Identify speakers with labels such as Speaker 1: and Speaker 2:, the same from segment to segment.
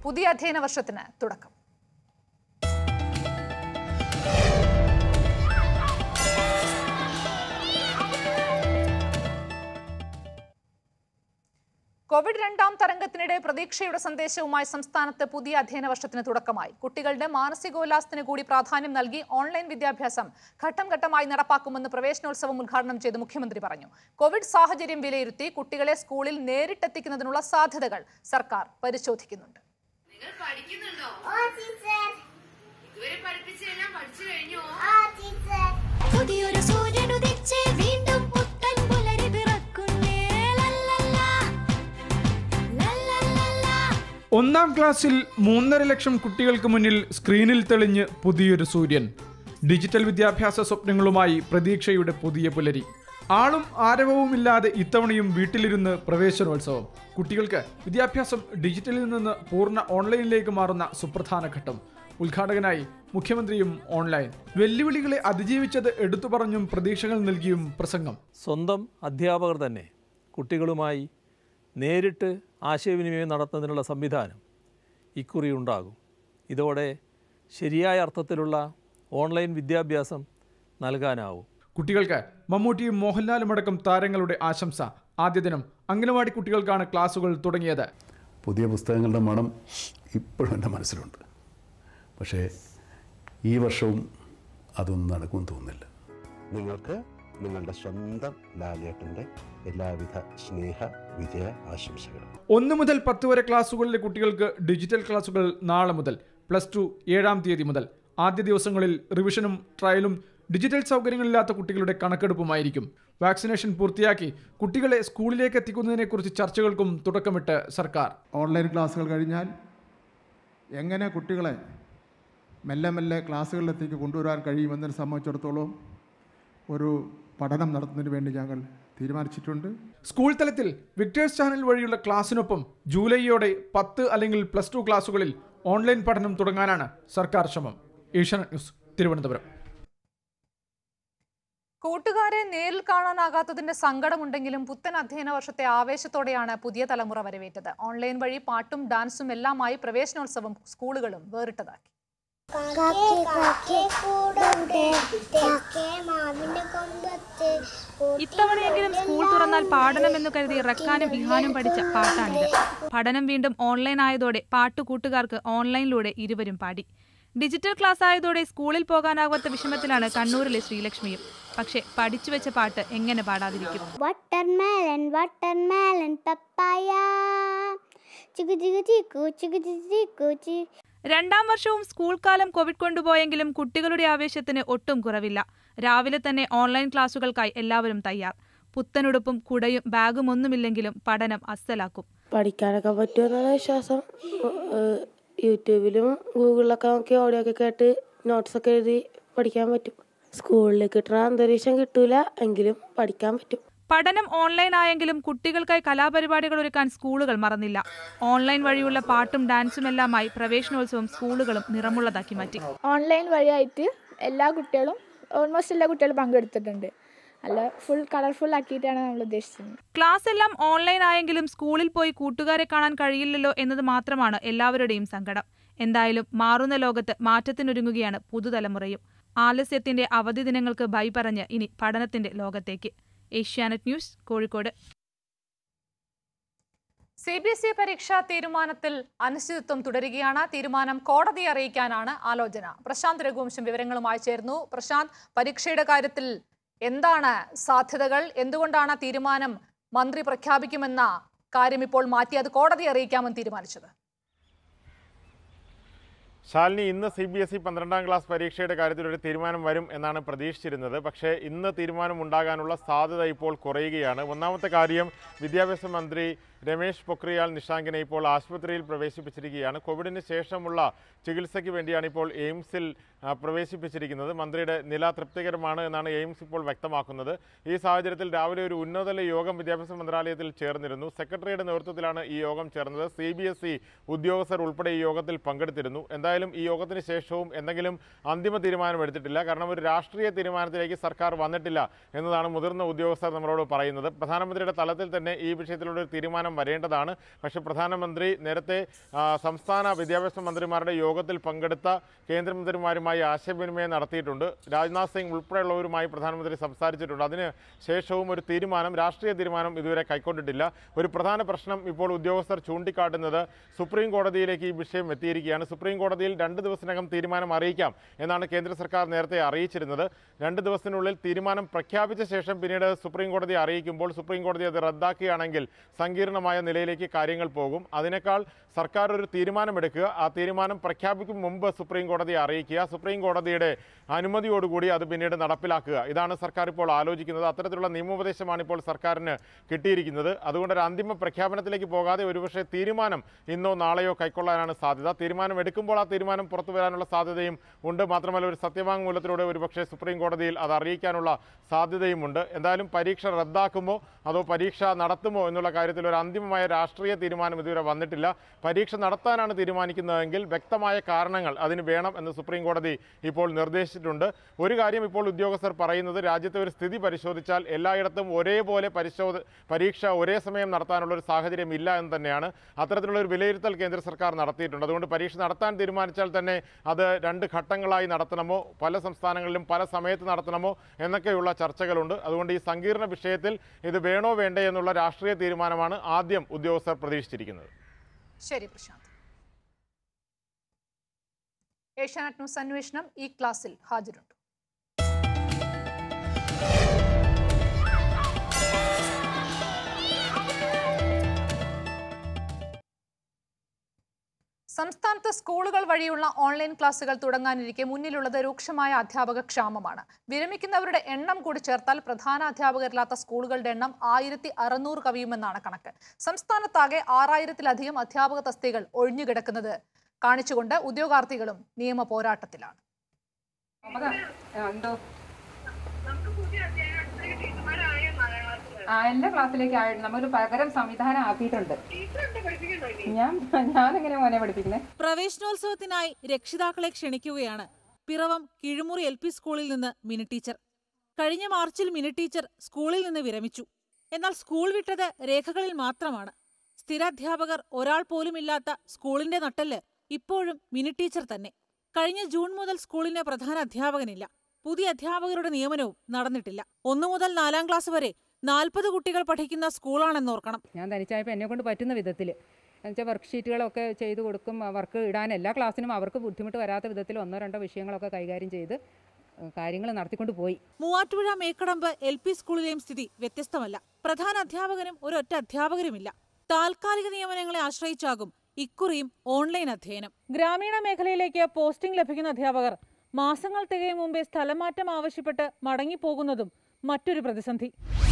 Speaker 1: പുതിയ അധ്യയന വർഷത്തിന് തുടക്കം കോവിഡ് രണ്ടാം തരംഗത്തിനിടെ പ്രതീക്ഷയുടെ സന്ദേശവുമായി സംസ്ഥാനത്ത് പുതിയ അധ്യയന വർഷത്തിന് തുടക്കമായി കുട്ടികളുടെ മാനസികോല്ലാസത്തിന് കൂടി പ്രാധാന്യം നൽകി ഓൺലൈൻ വിദ്യാഭ്യാസം ഘട്ടം ഘട്ടമായി നടപ്പാക്കുമെന്ന് പ്രവേശനോത്സവം ഉദ്ഘാടനം ചെയ്ത് മുഖ്യമന്ത്രി പറഞ്ഞു കോവിഡ് സാഹചര്യം വിലയിരുത്തി കുട്ടികളെ സ്കൂളിൽ നേരിട്ടെത്തിക്കുന്നതിനുള്ള സാധ്യതകൾ സർക്കാർ പരിശോധിക്കുന്നുണ്ട്
Speaker 2: നിങ്ങൾ പഠിക്കുന്നുണ്ടോ
Speaker 3: ഓ ടീച്ചർ
Speaker 2: ഇതുവരെ പഠിപ്പിച്ചെല്ലാം പഠിച്ചു കഴിഞ്ഞോ
Speaker 3: ആ ടീച്ചർ
Speaker 4: പുതിയൊരു സൂര്യൻ ഉദിച്ച് വീണ്ടും പുത്തൻ പുലരി പിറക്കുന്നേ ലല്ലല്ലാ. ലല്ലല്ലല്ലാ.
Speaker 5: ഒന്നാം ക്ലാസ്സിൽ മൂന്നര ലക്ഷം കുട്ടികൾക്ക് മുന്നിൽ സ്ക്രീനിൽ തെളിഞ്ഞ് പുതിയൊരു സൂര്യൻ ഡിജിറ്റൽ വിദ്യാഭ്യാസ സ്വപ്നങ്ങളുമായി പ്രതീക്ഷയുടെ പുതിയ പുലരി ആളും ആരവവുമില്ലാതെ ഇത്തവണയും വീട്ടിലിരുന്ന് പ്രവേശനോത്സവം കുട്ടികൾക്ക് വിദ്യാഭ്യാസം ഡിജിറ്റലിൽ നിന്ന് പൂർണ്ണ ഓൺലൈനിലേക്ക് മാറുന്ന സുപ്രധാന ഘട്ടം ഉദ്ഘാടകനായി മുഖ്യമന്ത്രിയും ഓൺലൈൻ വെല്ലുവിളികളെ അതിജീവിച്ചത് എടുത്തു പറഞ്ഞും പ്രതീക്ഷകൾ നൽകിയും പ്രസംഗം
Speaker 6: സ്വന്തം അധ്യാപകർ തന്നെ കുട്ടികളുമായി നേരിട്ട് ആശയവിനിമയം നടത്തുന്നതിനുള്ള സംവിധാനം ഇക്കുറി ഉണ്ടാകും ഇതോടെ ശരിയായ അർത്ഥത്തിലുള്ള ഓൺലൈൻ വിദ്യാഭ്യാസം നൽകാനാവും
Speaker 5: കുട്ടികൾക്ക് മമ്മൂട്ടിയും മോഹൻലാലും അടക്കം താരങ്ങളുടെ ആശംസ ആദ്യ ദിനം അംഗനവാടി കുട്ടികൾക്കാണ് ക്ലാസുകൾ തുടങ്ങിയത്
Speaker 7: പുതിയ പുസ്തകങ്ങളുടെ മണം ഇപ്പോഴും എൻ്റെ മനസ്സിലുണ്ട് പക്ഷേ ഈ വർഷവും അതൊന്നും നടക്കുമെന്ന് തോന്നുന്നില്ല
Speaker 8: നിങ്ങൾക്ക് നിങ്ങളുടെ സ്വന്തം ലാലേട്ടൻ്റെ എല്ലാവിധ സ്നേഹ വിജയ ആശംസകളും
Speaker 5: ഒന്ന് മുതൽ പത്ത് വരെ ക്ലാസ്സുകളിലെ കുട്ടികൾക്ക് ഡിജിറ്റൽ ക്ലാസുകൾ നാളെ മുതൽ പ്ലസ് ടു ഏഴാം തീയതി മുതൽ ആദ്യ ദിവസങ്ങളിൽ റിവിഷനും ട്രയലും ഡിജിറ്റൽ സൗകര്യങ്ങളില്ലാത്ത കുട്ടികളുടെ കണക്കെടുപ്പുമായിരിക്കും വാക്സിനേഷൻ പൂർത്തിയാക്കി കുട്ടികളെ സ്കൂളിലേക്ക് എത്തിക്കുന്നതിനെക്കുറിച്ച് ചർച്ചകൾക്കും തുടക്കമിട്ട് സർക്കാർ
Speaker 9: ഓൺലൈൻ ക്ലാസ്സുകൾ കഴിഞ്ഞാൽ എങ്ങനെ കുട്ടികളെ മെല്ലെ മെല്ലെ ക്ലാസ്സുകളിലെത്തേക്ക് കൊണ്ടുവരാൻ കഴിയുമെന്നതിനെ സംബന്ധിച്ചിടത്തോളം ഒരു പഠനം നടത്തുന്നതിന് വേണ്ടി ഞങ്ങൾ തീരുമാനിച്ചിട്ടുണ്ട്
Speaker 5: സ്കൂൾ തലത്തിൽ വിക്ടേഴ്സ് ചാനൽ വഴിയുള്ള ക്ലാസ്സിനൊപ്പം ജൂലൈയോടെ പത്ത് അല്ലെങ്കിൽ പ്ലസ് ടു ക്ലാസുകളിൽ ഓൺലൈൻ പഠനം തുടങ്ങാനാണ് സർക്കാർ ശ്രമം ഏഷ്യാനെറ്റ് ന്യൂസ് തിരുവനന്തപുരം
Speaker 1: കൂട്ടുകാരെ നേരിൽ കാണാനാകാത്തതിന്റെ സങ്കടമുണ്ടെങ്കിലും പുത്തൻ അധ്യയന വർഷത്തെ ആവേശത്തോടെയാണ് പുതിയ തലമുറ വരവേറ്റത് ഓൺലൈൻ വഴി പാട്ടും ഡാൻസും എല്ലാമായി പ്രവേശനോത്സവം സ്കൂളുകളും വേറിട്ടതാക്കി
Speaker 3: കാക്കേ കാക്കേ കൂടവിടെ തെക്കേ മാവിന്റെ കൊമ്പത്ത്
Speaker 10: ഇത്തവണയെങ്കിലും സ്കൂൾ തുറന്നാൽ പാടണമെന്നു കരുതി റക്കാനും ഇഹാനും പഠിച്ച പാട്ടാണിത് പഠനം വീണ്ടും ഓൺലൈൻ ആയതോടെ പാട്ടു കൂട്ടുകാർക്ക് ഓൺലൈനിലൂടെ ഇരുവരും പാടി ഡിജിറ്റൽ ക്ലാസ് ആയതോടെ സ്കൂളിൽ പോകാനാവാത്ത വിഷമത്തിലാണ് കണ്ണൂരിലെ ശ്രീലക്ഷ്മിയും പക്ഷേ പഠിച്ചു വെച്ച പാട്ട് എങ്ങനെ പാടാതിരിക്കും
Speaker 3: watermelon watermelon papaya chikoo chikoo chikoo chikoo chikoo chikoo ചി
Speaker 10: രണ്ടാം വർഷവും സ്കൂൾ കാലം കോവിഡ് കൊണ്ടുപോയെങ്കിലും കുട്ടികളുടെ ആവേശത്തിന് ഒട്ടും കുറവില്ല രാവിലെ തന്നെ ഓൺലൈൻ ക്ലാസുകൾക്കായി എല്ലാവരും തയ്യാർ പുത്തനുടുപ്പും കുടയും ബാഗും ഒന്നുമില്ലെങ്കിലും പഠനം അസ്സലാക്കും
Speaker 11: പഠിക്കാനൊക്കെ പറ്റുമെന്നാണ് വിശ്വാസം ഏഹ് യൂട്യൂബിലും ഗൂഗിളിലൊക്കെ നോക്കി ഓഡിയോ ഒക്കെ കേട്ട് നോട്ട്സൊക്കെ എഴുതി പഠിക്കാൻ പറ്റും സ്കൂളിൽ കിട്ടുന്ന അന്തരീക്ഷം കിട്ടൂല എങ്കിലും പഠിക്കാൻ പറ്റും
Speaker 10: പഠനം ഓൺലൈൻ ആയെങ്കിലും കുട്ടികൾക്കായി കലാപരിപാടികൾ ഒരുക്കാൻ സ്കൂളുകൾ മറന്നില്ല ഓൺലൈൻ വഴിയുള്ള പാട്ടും ഡാൻസും എല്ലാമായി പ്രവേശനോത്സവം സ്കൂളുകളും നിറമുള്ളതാക്കി മാറ്റി
Speaker 12: ഓൺലൈൻ വഴിയായിട്ട് എല്ലാ കുട്ടികളും ഓൾമോസ്റ്റ് എല്ലാ കുട്ടികളും പങ്കെടുത്തിട്ടുണ്ട് അല്ല ഫുൾ കളർഫുൾ ആക്കിയിട്ടാണ് നമ്മൾ ഉദ്ദേശിച്ചത്
Speaker 10: ക്ലാസ് എല്ലാം ഓൺലൈൻ ആയെങ്കിലും സ്കൂളിൽ പോയി കൂട്ടുകാരെ കാണാൻ കഴിയില്ലല്ലോ എന്നത് മാത്രമാണ് എല്ലാവരുടെയും സങ്കടം എന്തായാലും മാറുന്ന ലോകത്ത് മാറ്റത്തിനൊരുങ്ങുകയാണ് പുതുതലമുറയും ആലസ്യത്തിന്റെ അവധി ദിനങ്ങൾക്ക് ബൈ പറഞ്ഞ് ഇനി പഠനത്തിന്റെ ലോകത്തേക്ക് Asianet news Kozhikode
Speaker 1: C B S E പരീക്ഷാ തീരുമാനത്തിൽ അനിശ്ചിതത്വം തുടരുകയാണ് തീരുമാനം കോടതിയെ അറിയിക്കാനാണ് ആലോചന പ്രശാന്ത് രഘുവംശം വിവരങ്ങളുമായി ചേർന്നു പ്രശാന്ത് പരീക്ഷയുടെ കാര്യത്തിൽ എന്താണ് സാധ്യതകൾ എന്തുകൊണ്ടാണ് തീരുമാനം മന്ത്രി പ്രഖ്യാപിക്കുമെന്ന കാര്യം ഇപ്പോൾ മാറ്റി അത് കോടതിയെ അറിയിക്കാമെന്ന് തീരുമാനിച്ചത്
Speaker 13: ശാലിനി ഇന്ന് സി ബി എസ് ഇ പന്ത്രണ്ടാം ക്ലാസ് പരീക്ഷയുടെ കാര്യത്തിൽ ഒരു തീരുമാനം വരും എന്നാണ് പ്രതീക്ഷിച്ചിരുന്നത് പക്ഷേ ഇന്ന് തീരുമാനം ഉണ്ടാകാനുള്ള സാധ്യത ഇപ്പോൾ കുറയുകയാണ് ഒന്നാമത്തെ കാര്യം വിദ്യാഭ്യാസ മന്ത്രി രമേശ് പൊക്രിയാൽ നിഷാങ്കിനെ ഇപ്പോൾ ആശുപത്രിയിൽ പ്രവേശിപ്പിച്ചിരിക്കുകയാണ് കോവിഡിന് ശേഷമുള്ള ചികിത്സയ്ക്ക് വേണ്ടിയാണ് ഇപ്പോൾ എയിംസിൽ ആ, പ്രവേശിപ്പിച്ചിരിക്കുന്നത് മന്ത്രിയുടെ നില തൃപ്തികരമാണ് എന്നാണ് എയിംസ് ഇപ്പോൾ വ്യക്തമാക്കുന്നത് ഈ സാഹചര്യത്തിൽ രാവിലെ ഒരു ഉന്നതതല യോഗം വിദ്യാഭ്യാസ മന്ത്രാലയത്തിൽ ചേർന്നിരുന്നു സെക്രട്ടറിയുടെ നേതൃത്വത്തിലാണ് ഈ യോഗം ചേർന്നത് സി ബി എസ് ഇ ഉദ്യോഗസ്ഥർ ഉൾപ്പെടെ ഈ യോഗത്തിൽ പങ്കെടുത്തിരുന്നു എന്തായാലും ഈ യോഗത്തിന് ശേഷവും എന്തെങ്കിലും അന്തിമ തീരുമാനം എടുത്തിട്ടില്ല കാരണം ഒരു രാഷ്ട്രീയ തീരുമാനത്തിലേക്ക് സർക്കാർ വന്നിട്ടില്ല എന്നതാണ് മുതിർന്ന ഉദ്യോഗസ്ഥർ നമ്മളോട് പറയുന്നത് പ്രധാനമന്ത്രിയുടെ തലത്തിൽ തന്നെ ഈ വിഷയത്തിലുള്ള ഒരു തീരുമാനം തീരുമാനം വരേണ്ടതാണ് പക്ഷേ പ്രധാനമന്ത്രി നേരത്തെ ആ, സംസ്ഥാന വിദ്യാഭ്യാസ മന്ത്രിമാരുടെ യോഗത്തിൽ പങ്കെടുത്ത കേന്ദ്രമന്ത്രിമാരുമായി ആശയവിനിമയം നടത്തിയിട്ടുണ്ട് രാജ്നാഥ് സിംഗ് ഉൾപ്പെടെയുള്ളവരുമായി പ്രധാനമന്ത്രി സംസാരിച്ചിട്ടുണ്ട് അതിന് ശേഷവും ഒരു തീരുമാനം രാഷ്ട്രീയ തീരുമാനം ഇതുവരെ കൈക്കൊണ്ടിട്ടില്ല ഒരു പ്രധാന പ്രശ്നം ഇപ്പോൾ ഉദ്യോഗസ്ഥർ ചൂണ്ടിക്കാട്ടുന്നത് സുപ്രീം കോടതിയിലേക്ക് ഈ വിഷയം എത്തിയിരിക്കുകയാണ് സുപ്രീം കോടതിയിൽ രണ്ട് ദിവസത്തിനകം തീരുമാനം അറിയിക്കാം എന്നാണ് കേന്ദ്ര സർക്കാർ നേരത്തെ അറിയിച്ചിരുന്നത് രണ്ട് ദിവസത്തിനുള്ളിൽ തീരുമാനം പ്രഖ്യാപിച്ച ശേഷം പിന്നീട് സുപ്രീം കോടതി അറിയിക്കുമ്പോൾ സുപ്രീം കോടതി അത് റദ്ദാക്കുകയാണെങ്കിൽ സങ്കീർണമായ നിലയിലേക്ക് കാര്യങ്ങൾ പോകും അതിനേക്കാൾ സർക്കാർ ഒരു തീരുമാനമെടുക്കുക ആ തീരുമാനം പ്രഖ്യാപിക്കും മുമ്പ് സുപ്രീം കോടതിയെ അറിയിക്കുക സുപ്രീം കോടതിയുടെ അനുമതിയോടുകൂടി അത് പിന്നീട് നടപ്പിലാക്കുക ഇതാണ് സർക്കാർ ഇപ്പോൾ ആലോചിക്കുന്നത് അത്തരത്തിലുള്ള നിയമോപദേശമാണ് ഇപ്പോൾ സർക്കാരിന് കിട്ടിയിരിക്കുന്നത് അതുകൊണ്ട് ഒരു അന്തിമ പ്രഖ്യാപനത്തിലേക്ക് പോകാതെ ഒരുപക്ഷെ തീരുമാനം ഇന്നോ നാളെയോ കൈക്കൊള്ളാനാണ് സാധ്യത തീരുമാനം എടുക്കുമ്പോൾ ആ തീരുമാനം പുറത്തു വരാനുള്ള സാധ്യതയും ഉണ്ട് മാത്രമല്ല ഒരു സത്യവാങ്മൂലത്തിലൂടെ ഒരുപക്ഷെ സുപ്രീം കോടതിയിൽ അത് അറിയിക്കാനുള്ള സാധ്യതയുമുണ്ട് എന്തായാലും പരീക്ഷ റദ്ദാക്കുമോ അതോ പരീക്ഷ നടത്തുമോ എന്നുള്ള കാര്യത്തിൽ ഒരു അന്തിമമായ രാഷ്ട്രീയ തീരുമാനം ഇതുവരെ വന്നിട്ടില്ല പരീക്ഷ നടത്താനാണ് തീരുമാനിക്കുന്നതെങ്കിൽ വ്യക്തമായ കാരണങ്ങൾ അതിന് വേണം എന്ന് സുപ്രീം കോടതി ഇപ്പോൾ നിർദ്ദേശിച്ചിട്ടുണ്ട് ഒരു കാര്യം ഇപ്പോൾ ഉദ്യോഗസ്ഥർ പറയുന്നത് രാജ്യത്തെ ഒരു സ്ഥിതി പരിശോധിച്ചാൽ എല്ലായിടത്തും ഒരേപോലെ പരിശോധ പരീക്ഷ ഒരേ സമയം നടത്താനുള്ള ഒരു സാഹചര്യം ഇല്ല എന്ന് തന്നെയാണ് അത്തരത്തിലുള്ള ഒരു വിലയിരുത്തൽ കേന്ദ്ര സർക്കാർ നടത്തിയിട്ടുണ്ട് അതുകൊണ്ട് പരീക്ഷ നടത്താൻ തീരുമാനിച്ചാൽ തന്നെ അത് രണ്ട് ഘട്ടങ്ങളായി നടത്തണമോ പല സംസ്ഥാനങ്ങളിലും പല സമയത്ത് നടത്തണമോ എന്നൊക്കെയുള്ള ചർച്ചകളുണ്ട് അതുകൊണ്ട് ഈ സങ്കീർണ വിഷയത്തിൽ ഇത് വേണോ വേണ്ടേ എന്നുള്ള രാഷ്ട്രീയ തീരുമാനമാണ് ആദ്യം ഉദ്യോഗസ്ഥർ പ്രതീക്ഷിച്ചിരിക്കുന്നത്
Speaker 1: ശരി പ്രശാന്ത് ഏഷ്യാനെറ്റ് ന്യൂസ് അന്വേഷണം ഈ ക്ലാസ്സിൽ ഹാജരുണ്ട് സംസ്ഥാനത്ത് സ്കൂളുകൾ വഴിയുള്ള ഓൺലൈൻ ക്ലാസുകൾ തുടങ്ങാനിരിക്കെ മുന്നിലുള്ളത് രൂക്ഷമായ അധ്യാപക ക്ഷാമമാണ് വിരമിക്കുന്നവരുടെ എണ്ണം കൂടി ചേർത്താൽ പ്രധാന അധ്യാപകരില്ലാത്ത സ്കൂളുകളുടെ എണ്ണം ആയിരത്തി അറുന്നൂറ് കവിയുമെന്നാണ് കണക്ക് സംസ്ഥാനത്താകെ ആറായിരത്തിലധികം അധ്യാപക തസ്തികകൾ ഒഴിഞ്ഞുകിടക്കുന്നത് കാണിച്ചുകൊണ്ട് ഉദ്യോഗാർത്ഥികളും നിയമ പോരാട്ടത്തിലാണ്
Speaker 14: എന്തോ ആ എല്ലാ ക്ലാസ്സിലേക്ക് ആയിട്ട് നമ്മളൊരു പകരം സംവിധാനം ആക്കിയിട്ടുണ്ട് ഞാൻ ഞാനെങ്ങനെ മോനെ പഠിപ്പിക്കുന്നത്
Speaker 15: പ്രവേശനോത്സവത്തിനായി രക്ഷിതാക്കളെ ക്ഷണിക്കുകയാണ് പിറവം കിഴുമുറി എൽ പി സ്കൂളിൽ നിന്ന് മിനി ടീച്ചർ കഴിഞ്ഞ മാർച്ചിൽ മിനി ടീച്ചർ സ്കൂളിൽ നിന്ന് വിരമിച്ചു എന്നാൽ സ്കൂൾ വിട്ടത് രേഖകളിൽ മാത്രമാണ് സ്ഥിരാധ്യാപകർ ഒരാൾ പോലുമില്ലാത്ത സ്കൂളിന്റെ നട്ടല് ഇപ്പോഴും മിനി ടീച്ചർ തന്നെ കഴിഞ്ഞ ജൂൺ മുതൽ സ്കൂളിന് പ്രധാന അധ്യാപകനില്ല പുതിയ അധ്യാപകരുടെ നിയമനവും നടന്നിട്ടില്ല ഒന്നു മുതൽ നാലാം ക്ലാസ് വരെ നാൽപ്പത് കുട്ടികൾ പഠിക്കുന്ന സ്കൂളാണെന്നോർക്കണം
Speaker 14: ഞാൻ തനിച്ചായപ്പോൾ എന്നെ കൊണ്ട് പറ്റുന്ന വിധത്തിൽ എന്നുവെച്ചാൽ വർക്ക് ഷീറ്റുകളൊക്കെ ചെയ്തു കൊടുക്കും വർക്ക് ഇടാൻ എല്ലാ ക്ലാസ്സിനും അവർക്ക് ബുദ്ധിമുട്ട് വരാത്ത വിധത്തിൽ ഒന്നോ രണ്ടോ വിഷയങ്ങളൊക്കെ കൈകാര്യം ചെയ്ത് കാര്യങ്ങൾ നടത്തിക്കൊണ്ട് പോയി
Speaker 15: മൂവാറ്റുപുഴ മേക്കടമ്പ് എൽ പി സ്കൂളിലെയും സ്ഥിതി വ്യത്യസ്തമല്ല പ്രധാന അധ്യാപകനും ഒരൊറ്റ അധ്യാപകരുമില്ല താൽക്കാലിക നിയമനങ്ങളെ ആശ്രയിച്ചാകും ഇക്കുറിയും ഓൺലൈൻ അധ്യയനം ഗ്രാമീണ മേഖലയിലേക്ക് പോസ്റ്റിംഗ് ലഭിക്കുന്ന അധ്യാപകർ മാസങ്ങൾ തികയും മുമ്പേ സ്ഥലമാറ്റം ആവശ്യപ്പെട്ട് മടങ്ങിപ്പോകുന്നതും മറ്റൊരു പ്രതിസന്ധി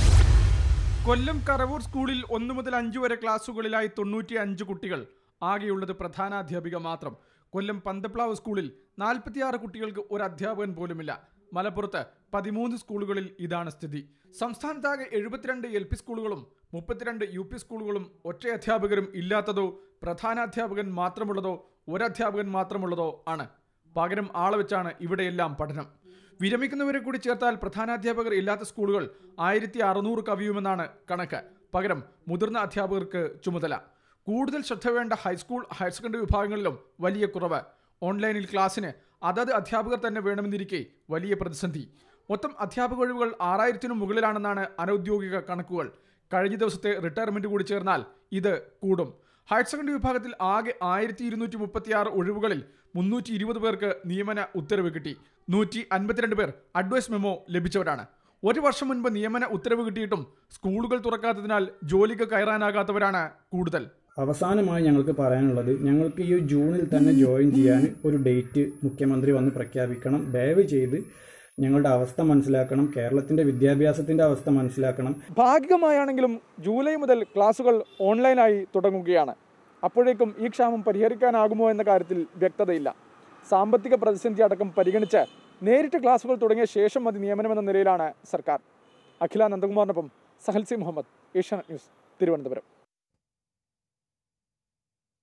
Speaker 5: കൊല്ലം കറവൂർ സ്കൂളിൽ ഒന്നു മുതൽ അഞ്ചു വരെ ക്ലാസ്സുകളിലായി തൊണ്ണൂറ്റി അഞ്ച് കുട്ടികൾ ആകെയുള്ളത് പ്രധാനാധ്യാപിക മാത്രം കൊല്ലം പന്തപ്ലാവ് സ്കൂളിൽ നാൽപ്പത്തിയാറ് കുട്ടികൾക്ക് ഒരു അധ്യാപകൻ പോലുമില്ല മലപ്പുറത്ത് പതിമൂന്ന് സ്കൂളുകളിൽ ഇതാണ് സ്ഥിതി സംസ്ഥാനത്താകെ എഴുപത്തിരണ്ട് എൽ പി സ്കൂളുകളും മുപ്പത്തിരണ്ട് യു പി സ്കൂളുകളും ഒറ്റ അധ്യാപകരും ഇല്ലാത്തതോ പ്രധാനാധ്യാപകൻ മാത്രമുള്ളതോ ഒരധ്യാപകൻ മാത്രമുള്ളതോ ആണ് പകരം ആളെ വെച്ചാണ് ഇവിടെയെല്ലാം പഠനം വിരമിക്കുന്നവരെ കൂടി ചേർത്താൽ പ്രധാനാധ്യാപകർ ഇല്ലാത്ത സ്കൂളുകൾ ആയിരത്തി അറുന്നൂറ് കവിയുമെന്നാണ് കണക്ക് പകരം മുതിർന്ന അധ്യാപകർക്ക് ചുമതല കൂടുതൽ ശ്രദ്ധ വേണ്ട ഹൈസ്കൂൾ ഹയർ സെക്കൻഡറി വിഭാഗങ്ങളിലും വലിയ കുറവ് ഓൺലൈനിൽ ക്ലാസ്സിന് അതത് അധ്യാപകർ തന്നെ വേണമെന്നിരിക്കെ വലിയ പ്രതിസന്ധി മൊത്തം അധ്യാപക ഒഴിവുകൾ ആറായിരത്തിനു മുകളിലാണെന്നാണ് അനൌദ്യോഗിക കണക്കുകൾ കഴിഞ്ഞ ദിവസത്തെ റിട്ടയർമെന്റ് കൂടി ചേർന്നാൽ ഇത് കൂടും ഹയർ സെക്കൻഡറി വിഭാഗത്തിൽ ആകെ ആയിരത്തി ഇരുന്നൂറ്റി മുപ്പത്തിയാറ് ഒഴിവുകളിൽ മുന്നൂറ്റി ഇരുപത് പേർക്ക് നിയമന ഉത്തരവ് കിട്ടി നൂറ്റി അൻപത്തിരണ്ട് പേർ അഡ്വൈസ് മെമ്മോ ലഭിച്ചവരാണ് ഒരു വർഷം മുൻപ് നിയമന ഉത്തരവ് കിട്ടിയിട്ടും സ്കൂളുകൾ തുറക്കാത്തതിനാൽ ജോലിക്ക് കയറാനാകാത്തവരാണ് കൂടുതൽ
Speaker 16: അവസാനമായി ഞങ്ങൾക്ക് പറയാനുള്ളത് ഞങ്ങൾക്ക് ഈ ജൂണിൽ തന്നെ ജോയിൻ ചെയ്യാൻ ഒരു ഡേറ്റ് മുഖ്യമന്ത്രി വന്ന് പ്രഖ്യാപിക്കണം ദയവ് ചെയ്ത് ഞങ്ങളുടെ അവസ്ഥ മനസ്സിലാക്കണം കേരളത്തിന്റെ വിദ്യാഭ്യാസത്തിന്റെ അവസ്ഥ മനസ്സിലാക്കണം
Speaker 5: ഭാഗികമായാണെങ്കിലും ജൂലൈ മുതൽ ക്ലാസുകൾ ഓൺലൈനായി തുടങ്ങുകയാണ് അപ്പോഴേക്കും ഈ ക്ഷാമം പരിഹരിക്കാനാകുമോ എന്ന കാര്യത്തിൽ വ്യക്തതയില്ല സാമ്പത്തിക പ്രതിസന്ധി അടക്കം പരിഗണിച്ച് നേരിട്ട് ക്ലാസുകൾ തുടങ്ങിയ ശേഷം മതി നിയമനമെന്ന നിലയിലാണ് സർക്കാർ അഖില നന്ദകുമാറിനൊപ്പം സഹൽ സി മുഹമ്മദ് ഏഷ്യാനെറ്റ് ന്യൂസ് തിരുവനന്തപുരം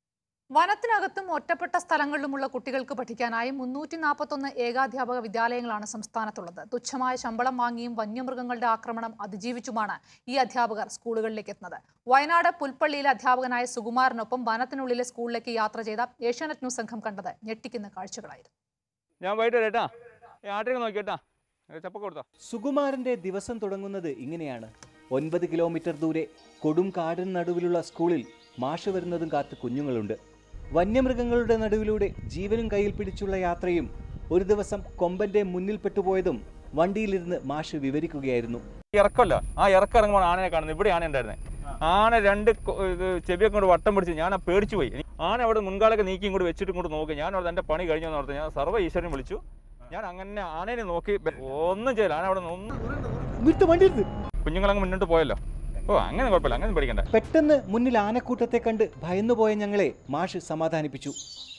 Speaker 1: വനത്തിനകത്തും ഒറ്റപ്പെട്ട സ്ഥലങ്ങളിലുമുള്ള കുട്ടികൾക്ക് പഠിക്കാനായി മുന്നൂറ്റി നാൽപ്പത്തൊന്ന് ഏകാധ്യാപക വിദ്യാലയങ്ങളാണ് സംസ്ഥാനത്തുള്ളത് തുച്ഛമായ ശമ്പളം വാങ്ങിയും വന്യമൃഗങ്ങളുടെ ആക്രമണം അതിജീവിച്ചുമാണ് ഈ അധ്യാപകർ സ്കൂളുകളിലേക്ക് എത്തുന്നത് വയനാട് പുൽപ്പള്ളിയിലെ അധ്യാപകനായ സുകുമാരനൊപ്പം വനത്തിനുള്ളിലെ സ്കൂളിലേക്ക് യാത്ര ചെയ്ത ഏഷ്യാനെറ്റ് ന്യൂസ് സംഘം കണ്ടത് ഞെട്ടിക്കുന്ന കാഴ്ചകളായിരുന്നു
Speaker 17: ഞാൻ വൈകിട്ട് വരാം ആട്ടിയൊക്കെ നോക്കിയേട്ടാ ചപ്പൊക്കെ കൊടുത്തോ
Speaker 18: സുകുമാരന്റെ ദിവസം തുടങ്ങുന്നത് ഇങ്ങനെയാണ് ഒൻപത് കിലോമീറ്റർ ദൂരെ കൊടും കാടിന് നടുവിലുള്ള സ്കൂളിൽ മാഷ് വരുന്നതും കാത്ത് കുഞ്ഞുങ്ങളുണ്ട് വന്യമൃഗങ്ങളുടെ നടുവിലൂടെ ജീവനും കയ്യിൽ പിടിച്ചുള്ള യാത്രയും ഒരു ദിവസം കൊമ്പന്റെ മുന്നിൽ പെട്ടുപോയതും വണ്ടിയിലിരുന്ന് മാഷ് വിവരിക്കുകയായിരുന്നു
Speaker 17: ഇറക്കമല്ല ആ ഇറക്കം ഇറങ്ങുമ്പോൾ ആനയെ കാണുന്നത് ഇവിടെ ആന ഉണ്ടായിരുന്നേ ആന രണ്ട് കൊ- ഇത് ചെവിയൊക്കെ കൊണ്ട് വട്ടം പിടിച്ച് ഞാൻ ആ പേടിച്ചു പോയി ആന അവിടെ മുൻകാലൊക്കെ നീക്കി ഇങ്ങോട്ട് വെച്ചിട്ട് ഇങ്ങോട്ട് നോക്കി ഞാൻ അവിടെ എൻ്റെ പണി കഴിഞ്ഞെന്ന് ഓർത്ത് ഞാൻ സർവ്വ ഈശ്വരനെ വിളിച്ചു ഞാൻ അങ്ങനെ ആനേനെ നോക്കി ബെ- ഒന്നും ചെയ്യില്ല ആന അവിടെ നിന്ന് ഒന്നും
Speaker 18: വണ്ടി
Speaker 17: കുഞ്ഞുങ്ങളങ്ങ് മുന്നോട്ട് പോയല്ലോ ഓ അങ്ങനെ കുഴപ്പമില്ല അങ്ങനെ പേടിക്കണ്ട
Speaker 18: പെട്ടെന്ന് മുന്നിൽ ആനക്കൂട്ടത്തെ കണ്ട് ഭയന്നുപോയ ഞങ്ങളെ മാഷ് സമാധാനിപ്പിച്ചു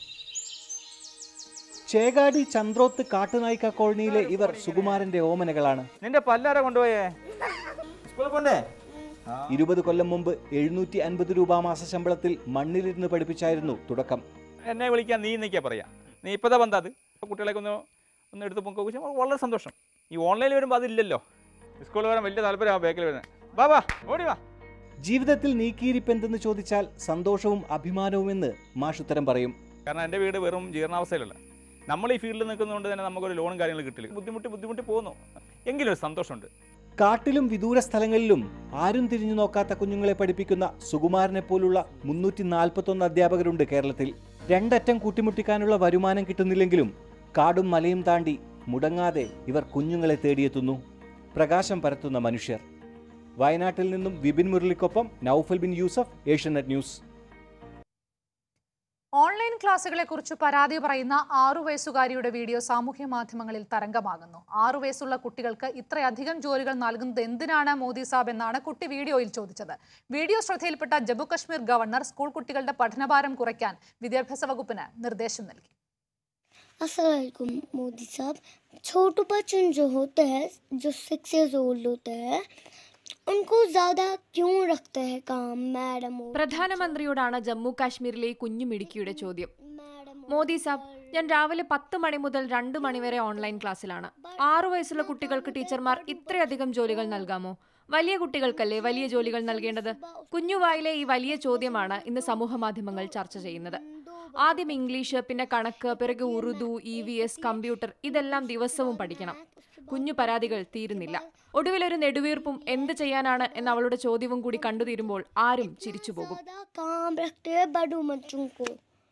Speaker 18: ചേകാടി ചന്ദ്രോത്ത് കാട്ടുനായിക്ക കോളനിയിലെ ഇവർ സുകുമാരന്റെ ഓമനകളാണ്
Speaker 17: നിന്റെ പല്ലാര കൊണ്ടുപോയേ സ്കൂളിൽ പോണ്ടേ
Speaker 18: ഇരുപത് കൊല്ലം മുമ്പ് എഴുന്നൂറ്റി അൻപത് രൂപ മാസ ശമ്പളത്തിൽ മണ്ണിലിരുന്ന് പഠിപ്പിച്ചായിരുന്നു തുടക്കം
Speaker 17: എന്നെ വിളിക്കാൻ നീ നിൽക്കാ പറയാ നീ ഇപ്പോഴത്തെ ബന്ധം അത് ഇപ്പോൾ കുട്ടികളെയൊക്കെ ഒന്ന് ഒന്ന് എടുത്ത് പൊക്കെ വെച്ചാൽ വളരെ സന്തോഷം ഈ ഓൺലൈനിൽ വരുമ്പോൾ അതില്ലല്ലോ സ്കൂളിൽ വരാൻ വലിയ താല്പര്യം ആ ബാക്കിൽ വരുന്നത് വാ വാ ഓടി വാ
Speaker 18: ജീവിതത്തിൽ നീക്കിയിരിപ്പെന്തെന്ന് ചോദിച്ചാൽ സന്തോഷവും അഭിമാനവുമെന്ന് മാഷ് ഉത്തരം പറയും
Speaker 17: കാരണം എൻ്റെ വീട് വെറും ജീർണാവസ്ഥയിലല്ല നമ്മൾ ഈ ഫീൽഡിൽ നിൽക്കുന്നതുകൊണ്ട് തന്നെ നമുക്കൊരു ലോണും കാര്യങ്ങളും കിട്ടില്ല ബുദ്ധിമുട്ടി ബുദ്ധിമുട്ടി പോകുന്നു എങ്കിലും ഒരു സന്തോഷമുണ്ട്
Speaker 18: കാട്ടിലും വിദൂര സ്ഥലങ്ങളിലും ആരും തിരിഞ്ഞു നോക്കാത്ത കുഞ്ഞുങ്ങളെ പഠിപ്പിക്കുന്ന സുകുമാരനെ പോലുള്ള മുന്നൂറ്റി നാൽപ്പത്തൊന്ന് അധ്യാപകരുണ്ട് കേരളത്തിൽ രണ്ടറ്റം കൂട്ടിമുട്ടിക്കാനുള്ള വരുമാനം കിട്ടുന്നില്ലെങ്കിലും കാടും മലയും താണ്ടി മുടങ്ങാതെ ഇവർ കുഞ്ഞുങ്ങളെ തേടിയെത്തുന്നു പ്രകാശം പരത്തുന്ന മനുഷ്യർ വയനാട്ടിൽ നിന്നും വിപിൻ മുരളിക്കൊപ്പം നൌഫൽ ബിൻ യൂസഫ് ഏഷ്യനെറ്റ് ന്യൂസ്
Speaker 1: ഓൺലൈൻ ക്ലാസുകളെ കുറിച്ച് പരാതി പറയുന്ന ആറു വയസ്സുകാരിയുടെ വീഡിയോ സാമൂഹ്യ മാധ്യമങ്ങളിൽ തരംഗമാകുന്നു ആറു വയസ്സുള്ള കുട്ടികൾക്ക് ഇത്രയധികം ജോലികൾ നൽകുന്നത് എന്തിനാണ് മോദി സാബ് എന്നാണ് കുട്ടി വീഡിയോയിൽ ചോദിച്ചത് വീഡിയോ ശ്രദ്ധയിൽപ്പെട്ട ജമ്മു കശ്മീർ ഗവർണർ സ്കൂൾ കുട്ടികളുടെ പഠനഭാരം കുറയ്ക്കാൻ വിദ്യാഭ്യാസ വകുപ്പിന് നിർദ്ദേശം നൽകി
Speaker 3: असलकुम मोदी साहब छोटे बच्चन जो होते हैं जो सिक्स इयर्स ओल्ड होते हैं उनको ज़्यादा क्यों रखते हैं काम मैडम और
Speaker 19: പ്രധാനമന്ത്രിയോടാണ് ജമ്മു കാശ്മീരിലെ ഈ കുഞ്ഞു മിടുക്കിയുടെ ചോദ്യം മോദി സാബ് ഞാൻ രാവിലെ പത്ത് മണി മുതൽ രണ്ട് മണി വരെ ഓൺലൈൻ ക്ലാസ്സിലാണ് ആറു വയസ്സുള്ള കുട്ടികൾക്ക് ടീച്ചർമാർ ഇത്രയധികം ജോലികൾ നൽകാമോ വലിയ കുട്ടികൾക്കല്ലേ വലിയ ജോലികൾ നൽകേണ്ടത് കുഞ്ഞുവായിലെ ഈ വലിയ ചോദ്യമാണ് ഇന്ന് സമൂഹ മാധ്യമങ്ങൾ ചർച്ച ചെയ്യുന്നത് ആദ്യം ഇംഗ്ലീഷ് പിന്നെ കണക്ക് പിറകെ Urdu E V S computer ഇതെല്ലാം ദിവസവും പഠിക്കണം കുഞ്ഞു പരാതികൾ തീരുന്നില്ല ഒടുവിലൊരു നെടുവീർപ്പും എന്ത് ചെയ്യാനാണ് എന്ന അവളുടെ ചോദ്യവും കൂടി കണ്ടുതീരുമ്പോൾ ആരും ചിരിച്ചുപോകും
Speaker 3: काम रखते हैं बड़ों बच्चों को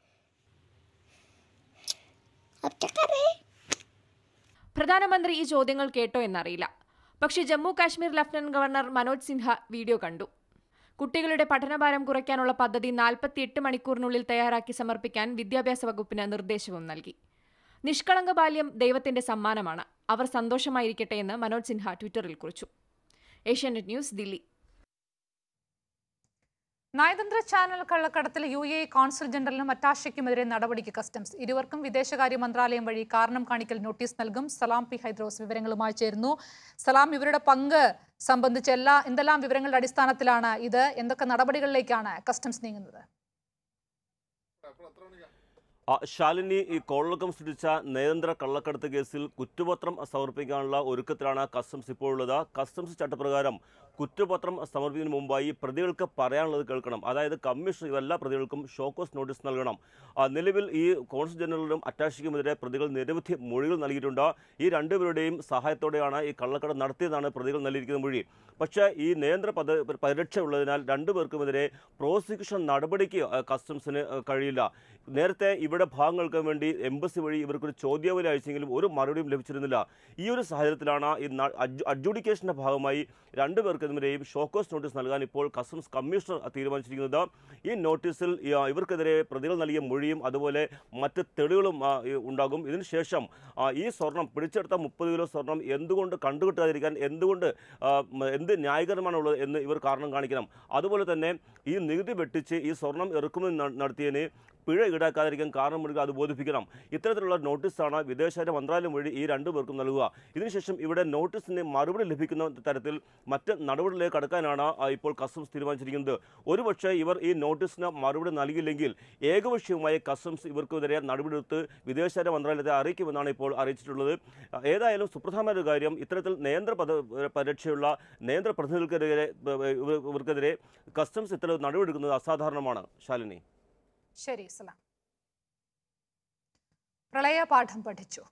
Speaker 3: अब क्या करें
Speaker 19: പ്രധാനമന്ത്രി ഈ ചോദ്യങ്ങൾ കേട്ടോ എന്നറിയില്ല പക്ഷേ Jammu Kashmir lieutenant governor Manoj Sinha video കണ്ടു കുട്ടികളുടെ പഠനഭാരം കുറയ്ക്കാനുള്ള പദ്ധതി നാൽപ്പത്തിയെട്ട് മണിക്കൂറിനുള്ളിൽ തയ്യാറാക്കി സമർപ്പിക്കാൻ വിദ്യാഭ്യാസ വകുപ്പിന് നിർദ്ദേശവും നൽകി നിഷ്കളങ്ക ബാല്യം ദൈവത്തിന്റെ സമ്മാനമാണ് അവർ സന്തോഷമായിരിക്കട്ടെ എന്ന് മനോജ് സിൻഹ ട്വിറ്ററിൽ കുറിച്ചു ഏഷ്യാനെറ്റ് ന്യൂസ് ദില്ലി
Speaker 1: നയതന്ത്ര ചാനൽ കള്ളക്കടത്തിൽ യു എ കോൺസുൽ ജനറലിനും അറ്റാഷയ്ക്കുമെതിരെ നടപടിക്ക് കസ്റ്റംസ് ഇരുവർക്കും വിദേശകാര്യ മന്ത്രാലയം വഴി കാരണം കാണിക്കൽ നോട്ടീസ് നൽകും സലാം പി ഹൈദ്രോസ് വിവരങ്ങളുമായി ചേരുന്നു സലാം ഇവരുടെ പങ്ക് സംബന്ധിച്ച് എല്ലാ എന്തെല്ലാം വിവരങ്ങളുടെ അടിസ്ഥാനത്തിലാണ് ഇത് എന്തൊക്കെ നടപടികളിലേക്കാണ് കസ്റ്റംസ് നീങ്ങുന്നത്
Speaker 20: ആ, ശാലിനി ഈ കോളക്കം സൃഷ്ടിച്ച നയതന്ത്ര കള്ളക്കടത്ത് കേസിൽ കുറ്റപത്രം സമർപ്പിക്കാനുള്ള ഒരുക്കത്തിലാണ് കസ്റ്റംസ് ഇപ്പോൾ ഉള്ളത് കസ്റ്റംസ് ചട്ടപ്രകാരം കുറ്റപത്രം സമർപ്പിക്കുന്നതിന് മുമ്പായി പ്രതികൾക്ക് പറയാനുള്ളത് കേൾക്കണം അതായത് കമ്മീഷൻ എല്ലാ പ്രതികൾക്കും ഷോക്കോസ് നോട്ടീസ് നൽകണം ആ, നിലവിൽ ഈ കോൺസുൽ ജനറലിനും അറ്റാഷിക്കുമെതിരെ പ്രതികൾ നിരവധി മൊഴികൾ നൽകിയിട്ടുണ്ട് ഈ രണ്ടുപേരുടെയും സഹായത്തോടെയാണ് ഈ കള്ളക്കടത്ത് നടത്തിയതാണ് പ്രതികൾ നൽകിയിരിക്കുന്ന മൊഴി പക്ഷേ ഈ നയന്ത്ര പദ പരിരക്ഷ ഉള്ളതിനാൽ രണ്ടുപേർക്കുമെതിരെ പ്രോസിക്യൂഷൻ നടപടിക്ക് ആ, കസ്റ്റംസിന് ആ, കഴിയില്ല നേരത്തെ ഇവിടെ ഭാഗങ്ങൾക്ക് വേണ്ടി എംബസി വഴി ഇവർക്കൊരു ചോദ്യാവലി അയച്ചെങ്കിലും ഒരു മറുപടിയും ലഭിച്ചിരുന്നില്ല ഈ ഒരു സാഹചര്യത്തിലാണ് ഈ ന- അഡ്ജു- അഡ്ജുഡിക്കേഷന്റെ ഭാഗമായി രണ്ടുപേർക്കെതിരെയും ഷോക്കോസ് നോട്ടീസ് നൽകാൻ ഇപ്പോൾ കസ്റ്റംസ് കമ്മീഷണർ തീരുമാനിച്ചിരിക്കുന്നത് ഈ നോട്ടീസിൽ ഈ, ആ, ഇവർക്കെതിരെ പ്രതികൾ നൽകിയ മൊഴിയും അതുപോലെ മറ്റ് തെളിവുകളും ആ, ഈ ഉണ്ടാകും ഇതിനുശേഷം ആ, ഈ സ്വർണം പിടിച്ചെടുത്ത മുപ്പത് കിലോ സ്വർണം എന്തുകൊണ്ട് കണ്ടുകിട്ടാതിരിക്കാൻ എന്തുകൊണ്ട് ആ, മ- എന്ത് ന്യായീകരണമാണുള്ളത് എന്ന് ഇവർ കാരണം കാണിക്കണം അതുപോലെ തന്നെ ഈ നികുതി വെട്ടിച്ച് ഈ സ്വർണം ഇറക്കുമതി ന- നടത്തിയതിന് പിഴ ഈടാക്കാതിരിക്കാൻ കാരണമെടുക്കുക അത് ബോധിപ്പിക്കണം ഇത്തരത്തിലുള്ള നോട്ടീസാണ് വിദേശകാര്യ മന്ത്രാലയം വഴി ഈ രണ്ടു പേർക്കും നൽകുക ഇതിനുശേഷം ഇവിടെ നോട്ടീസിന് മറുപടി ലഭിക്കുന്ന തരത്തിൽ മറ്റ് നടപടികളിലേക്ക് കടക്കാനാണ് ആ, ഇപ്പോൾ കസ്റ്റംസ് തീരുമാനിച്ചിരിക്കുന്നത് ഒരുപക്ഷെ ഇവർ ഈ നോട്ടീസിന് മറുപടി നൽകിയില്ലെങ്കിൽ ഏകപക്ഷീയമായി കസ്റ്റംസ് ഇവർക്കെതിരെ നടപടിയെടുത്ത് വിദേശകാര്യ മന്ത്രാലയത്തെ അറിയിക്കുമെന്നാണ് ഇപ്പോൾ അറിയിച്ചിട്ടുള്ളത് ആ, ഏതായാലും സുപ്രധാനമായ ഒരു കാര്യം ഇത്തരത്തിൽ നേന്ത്ര പദ പരീക്ഷയുള്ള നേന്ത്ര പ്രതിനിധികൾക്കെതിരെ ഇവർ- ഇവർക്കെതിരെ കസ്റ്റംസ് ഇത്തരം നടപടിയെടുക്കുന്നത് അസാധാരണമാണ് ശാലിനി
Speaker 1: ശരി സലാം പ്രളയപാഠം പഠിച്ചു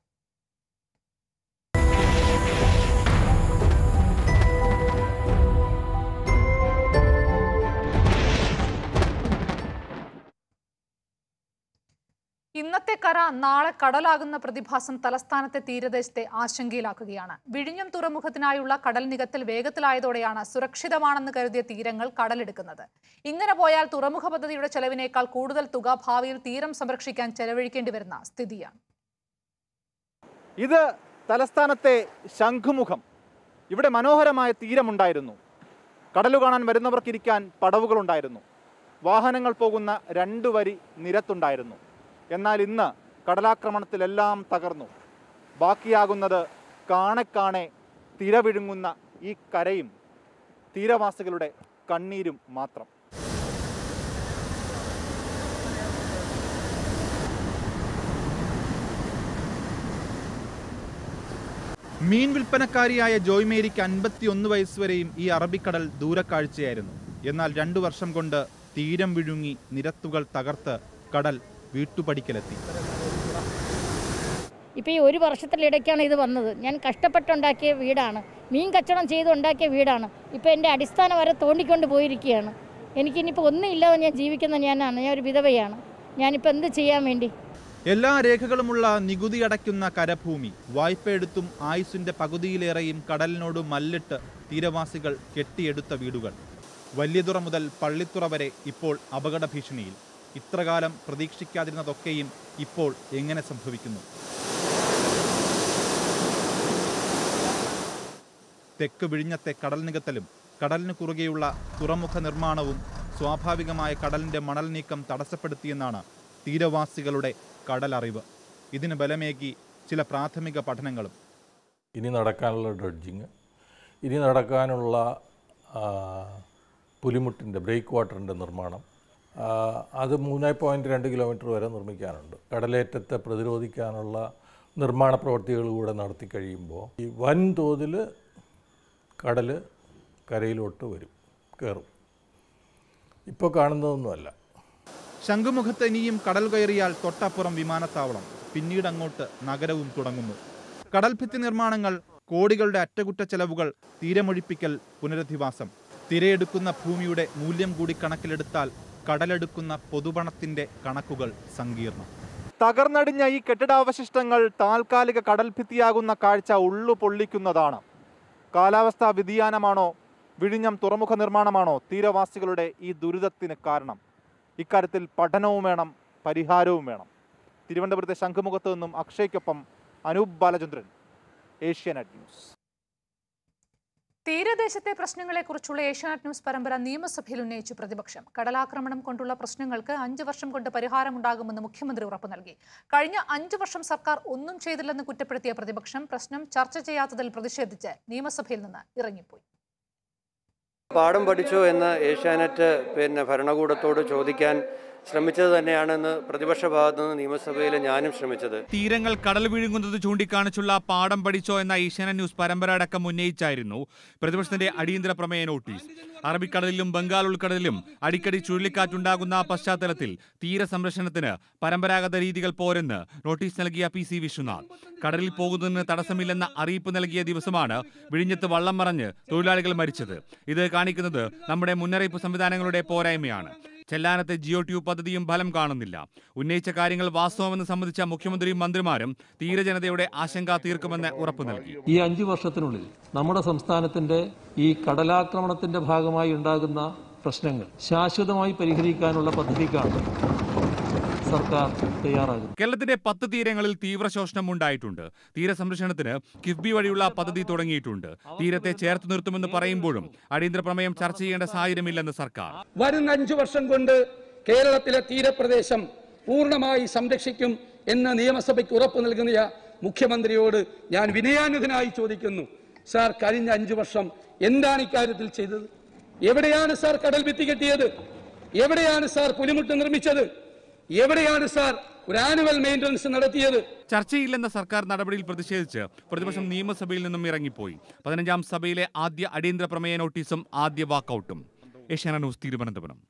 Speaker 1: ഇന്നത്തെ കര നാളെ കടലാകുന്ന പ്രതിഭാസം തലസ്ഥാനത്തെ തീരദേശത്തെ ആശങ്കയിലാക്കുകയാണ് വിഴിഞ്ഞം തുറമുഖത്തിനായുള്ള കടൽ നികത്തൽ വേഗത്തിലായതോടെയാണ് സുരക്ഷിതമാണെന്ന് കരുതിയ തീരങ്ങൾ കടലെടുക്കുന്നത് ഇങ്ങനെ പോയാൽ തുറമുഖ പദ്ധതിയുടെ ചെലവിനേക്കാൾ കൂടുതൽ തുക ഭാവിയിൽ തീരം സംരക്ഷിക്കാൻ ചെലവഴിക്കേണ്ടി വരുന്ന സ്ഥിതിയാണ്
Speaker 21: ഇത് തലസ്ഥാനത്തെ ശംഖുമുഖം ഇവിടെ മനോഹരമായ തീരമുണ്ടായിരുന്നു കടലു കാണാൻ വരുന്നവർക്കിരിക്കാൻ പടവുകളുണ്ടായിരുന്നു വാഹനങ്ങൾ പോകുന്ന രണ്ടു വരി നിരത്തുണ്ടായിരുന്നു എന്നാൽ ഇന്ന് കടലാക്രമണത്തിലെല്ലാം തകർന്നു ബാക്കിയാകുന്നത് കാണെ കാണെ തിര വിഴുങ്ങുന്ന ഈ കരയും തീരവാസികളുടെ കണ്ണീരും മാത്രം മീൻ വിൽപ്പനക്കാരിയായ ജോയ്മേരിക്ക് അൻപത്തിയൊന്ന് വയസ്സുവരെയും ഈ അറബിക്കടൽ ദൂരക്കാഴ്ചയായിരുന്നു എന്നാൽ രണ്ടു വർഷം കൊണ്ട് തീരം വിഴുങ്ങി നിരത്തുകൾ തകർത്ത് കടൽ വീട്ടുപടിക്കലെത്തി
Speaker 22: ഇപ്പോൾ ഈ ഒരു വർഷത്തിലിടയ്ക്കാണ് ഇത് വന്നത് ഞാൻ കഷ്ടപ്പെട്ടുണ്ടാക്കിയ വീടാണ് മീൻ കച്ചവടം ചെയ്ത് ഉണ്ടാക്കിയ വീടാണ് ഇപ്പോൾ എൻ്റെ അടിസ്ഥാനം വരെ തോണ്ടിക്കൊണ്ട് പോയിരിക്കുകയാണ് എനിക്കിനിപ്പോൾ ഒന്നും ഇല്ലാതെ ഞാൻ ജീവിക്കുന്ന ഞാനാണ് ഞാൻ ഒരു വിധവയാണ് ഞാനിപ്പോൾ എന്ത് ചെയ്യാൻ വേണ്ടി
Speaker 21: എല്ലാ രേഖകളുമുള്ള നികുതി അടയ്ക്കുന്ന കരഭൂമി വായ്പയെടുത്തും ആയുസിന്റെ പകുതിയിലേറെയും കടലിനോട് മല്ലിട്ട് തീരവാസികൾ കെട്ടിയെടുത്ത വീടുകൾ വലിയതുറ മുതൽ പള്ളിത്തുറ വരെ ഇപ്പോൾ അപകട ഭീഷണിയിൽ ഇത്രകാലം പ്രതീക്ഷിക്കാതിരുന്നതൊക്കെയും ഇപ്പോൾ എങ്ങനെ സംഭവിക്കുന്നു തെക്ക് വിഴിഞ്ഞത്തെ കടൽ നികത്തലും കടലിന് കുറുകെയുള്ള തുറമുഖ നിർമ്മാണവും സ്വാഭാവികമായ കടലിന്റെ മണൽ നീക്കം തടസ്സപ്പെടുത്തിയെന്നാണ് തീരവാസികളുടെ കടലറിവ് ഇതിന് ബലമേകി ചില പ്രാഥമിക പഠനങ്ങളും
Speaker 6: ഇനി നടക്കാനുള്ള ഡ്രഡ്ജിങ് ഇനി നടക്കാനുള്ള ആ, പുലിമുട്ടിൻ്റെ ബ്രേക്ക് വാട്ടറിൻ്റെ നിർമ്മാണം ആ, അത് മൂന്ന് പോയിൻറ്റ് രണ്ട് കിലോമീറ്റർ വരെ നിർമ്മിക്കാനുണ്ട് കടലേറ്റത്തെ പ്രതിരോധിക്കാനുള്ള നിർമ്മാണ പ്രവൃത്തികൾ കൂടെ നടത്തി കഴിയുമ്പോൾ ഈ വൻതോതിൽ കടൽ കരയിലോട്ട് വരും കയറും ഇപ്പോൾ കാണുന്നതൊന്നുമല്ല
Speaker 21: ശംഖുമുഖത്ത് ഇനിയും കടൽ കയറിയാൽ തൊട്ടപ്പുറം വിമാനത്താവളം പിന്നീട് അങ്ങോട്ട് നഗരവും തുടങ്ങുന്നു കടൽഭിത്തി നിർമ്മാണങ്ങൾ കോടികളുടെ അറ്റകുറ്റ ചെലവുകൾ തീരമൊഴിപ്പിക്കൽ പുനരധിവാസം തിരയെടുക്കുന്ന ഭൂമിയുടെ മൂല്യം കൂടി കണക്കിലെടുത്താൽ കടലെടുക്കുന്ന പൊതുപണത്തിന്റെ കണക്കുകൾ സങ്കീർണം തകർന്നടിഞ്ഞ ഈ കെട്ടിടാവശിഷ്ടങ്ങൾ താൽക്കാലിക കടൽഭിത്തിയാകുന്ന കാഴ്ച ഉള്ളു പൊള്ളിക്കുന്നതാണ് കാലാവസ്ഥാ വ്യതിയാനമാണോ വിഴിഞ്ഞം തുറമുഖ നിർമ്മാണമാണോ തീരവാസികളുടെ ഈ ദുരിതത്തിന് കാരണം ഇക്കാര്യത്തിൽ പഠനവും വേണം പരിഹാരവും വേണം തിരുവനന്തപുരത്തെ ശംഖുമുഖത്ത് നിന്നും അക്ഷയ്ക്കൊപ്പം അനൂപ് ബാലചന്ദ്രൻ ഏഷ്യാനെറ്റ് ന്യൂസ്
Speaker 1: തീരദേശത്തെ പ്രശ്നങ്ങളെക്കുറിച്ചുള്ള ഏഷ്യാനെറ്റ് ന്യൂസ് പരമ്പര നിയമസഭയിൽ ഉന്നയിച്ചു പ്രതിപക്ഷം കടലാക്രമണം കൊണ്ടുള്ള പ്രശ്നങ്ങൾക്ക് അഞ്ച് വർഷം കൊണ്ട് പരിഹാരമുണ്ടാകുമെന്ന് മുഖ്യമന്ത്രി ഉറപ്പു നൽകി കഴിഞ്ഞ അഞ്ച് വർഷം സർക്കാർ ഒന്നും ചെയ്തില്ലെന്ന് കുറ്റപ്പെടുത്തിയ പ്രതിപക്ഷം പ്രശ്നം ചർച്ച ചെയ്യാത്തതിൽ പ്രതിഷേധിച്ച് നിയമസഭയിൽ നിന്ന് ഇറങ്ങിപ്പോയി
Speaker 23: പാഠം പഠിച്ചോ എന്ന് ഏഷ്യാനെറ്റ് പിന്നെ ഭരണകൂടത്തോട് ചോദിക്കാൻ ശ്രമിച്ചത് തന്നെയാണെന്ന് പ്രതിപക്ഷ ഭാഗത്തു നിന്ന് നിയമസഭയിൽ ഞാനും ശ്രമിച്ചത്
Speaker 21: തീരങ്ങൾ കടൽ വിഴുങ്ങുന്നത് ചൂണ്ടിക്കാണിച്ചുള്ള പാഠം പഠിച്ചോ എന്ന ഏഷ്യാനെറ്റ് ന്യൂസ് പരമ്പര അടക്കം ഉന്നയിച്ചായിരുന്നു പ്രതിപക്ഷത്തിന്റെ അടിയന്തര പ്രമേയ നോട്ടീസ് അറബിക്കടലിലും ബംഗാൾ ഉൾക്കടലിലും അടിക്കടി ചുഴലിക്കാറ്റുണ്ടാകുന്ന പശ്ചാത്തലത്തിൽ തീരസംരക്ഷണത്തിന് പരമ്പരാഗത രീതികൾ പോരെന്ന് നോട്ടീസ് നൽകിയ പി സി വിശ്വനാഥ് കടലിൽ പോകുന്നതിന് തടസ്സമില്ലെന്ന അറിയിപ്പ് നൽകിയ ദിവസമാണ് വിഴിഞ്ഞത്ത് വള്ളം മറഞ്ഞ് തൊഴിലാളികൾ മരിച്ചത് ഇത് കാണിക്കുന്നത് നമ്മുടെ മുന്നറിയിപ്പ് സംവിധാനങ്ങളുടെ പോരായ്മയാണ് ചെല്ലാനത്തെ ജിയോ ട്യൂബ് പദ്ധതിയും ഫലം കാണുന്നില്ല ഉന്നയിച്ച കാര്യങ്ങൾ വാസ്തവമെന്ന് സംബന്ധിച്ച മുഖ്യമന്ത്രിയും മന്ത്രിമാരും തീരജനതയുടെ ആശങ്ക തീർക്കുമെന്ന് ഉറപ്പു നൽകി
Speaker 6: ഈ അഞ്ച് വർഷത്തിനുള്ളിൽ നമ്മുടെ സംസ്ഥാനത്തിൻ്റെ ഈ കടലാക്രമണത്തിൻ്റെ ഭാഗമായി ഉണ്ടാകുന്ന പ്രശ്നങ്ങൾ ശാശ്വതമായി പരിഹരിക്കാനുള്ള പദ്ധതിക്കാണ് സർക്കാർ തയ്യാറാകുന്നത്
Speaker 21: കേരളത്തിന്റെ പത്ത് തീരങ്ങളിൽ തീവ്ര ശോഷണം ഉണ്ടായിട്ടുണ്ട് തീരസംരക്ഷണത്തിന് കിഫ്ബി വഴിയുള്ള പദ്ധതി തുടങ്ങിയിട്ടുണ്ട് തീരത്തെ ചേർത്ത് നിർത്തുമെന്ന് പറയുമ്പോഴും അടിയന്തര പ്രമേയം ചർച്ച ചെയ്യേണ്ട സാഹചര്യമില്ലെന്ന് സർക്കാർ
Speaker 24: വരുന്ന അഞ്ചു വർഷം കൊണ്ട് കേരളത്തിലെ തീരപ്രദേശം
Speaker 2: പൂർണ്ണമായി സംരക്ഷിക്കും എന്ന് നിയമസഭയ്ക്ക് ഉറപ്പ് നൽകുന്ന മുഖ്യമന്ത്രിയോട് ഞാൻ വിനയാനുധനായി ചോദിക്കുന്നു സാർ കഴിഞ്ഞ അഞ്ചു വർഷം എന്താണ് ഇക്കാര്യത്തിൽ ചെയ്തത് എവിടെയാണ് സാർ കടൽ ഭിത്തി കെട്ടിയത് എവിടെയാണ് സാർ പുലിമുട്ട് നിർമ്മിച്ചത് എവിടെയാണ് സാർ ഒരു ആനുവൽ മെയിൻ്റനൻസ് നടത്തിയത്
Speaker 21: ചർച്ചയില്ലെന്ന സർക്കാർ നടപടിയിൽ പ്രതിഷേധിച്ച് പ്രതിപക്ഷം നിയമസഭയിൽ നിന്നും ഇറങ്ങിപ്പോയി പതിനഞ്ചാം സഭയിലെ ആദ്യ അടിയന്തര പ്രമേയ നോട്ടീസും ആദ്യ വാക്കൌട്ടും ഏഷ്യാന ന്യൂസ് തിരുവനന്തപുരം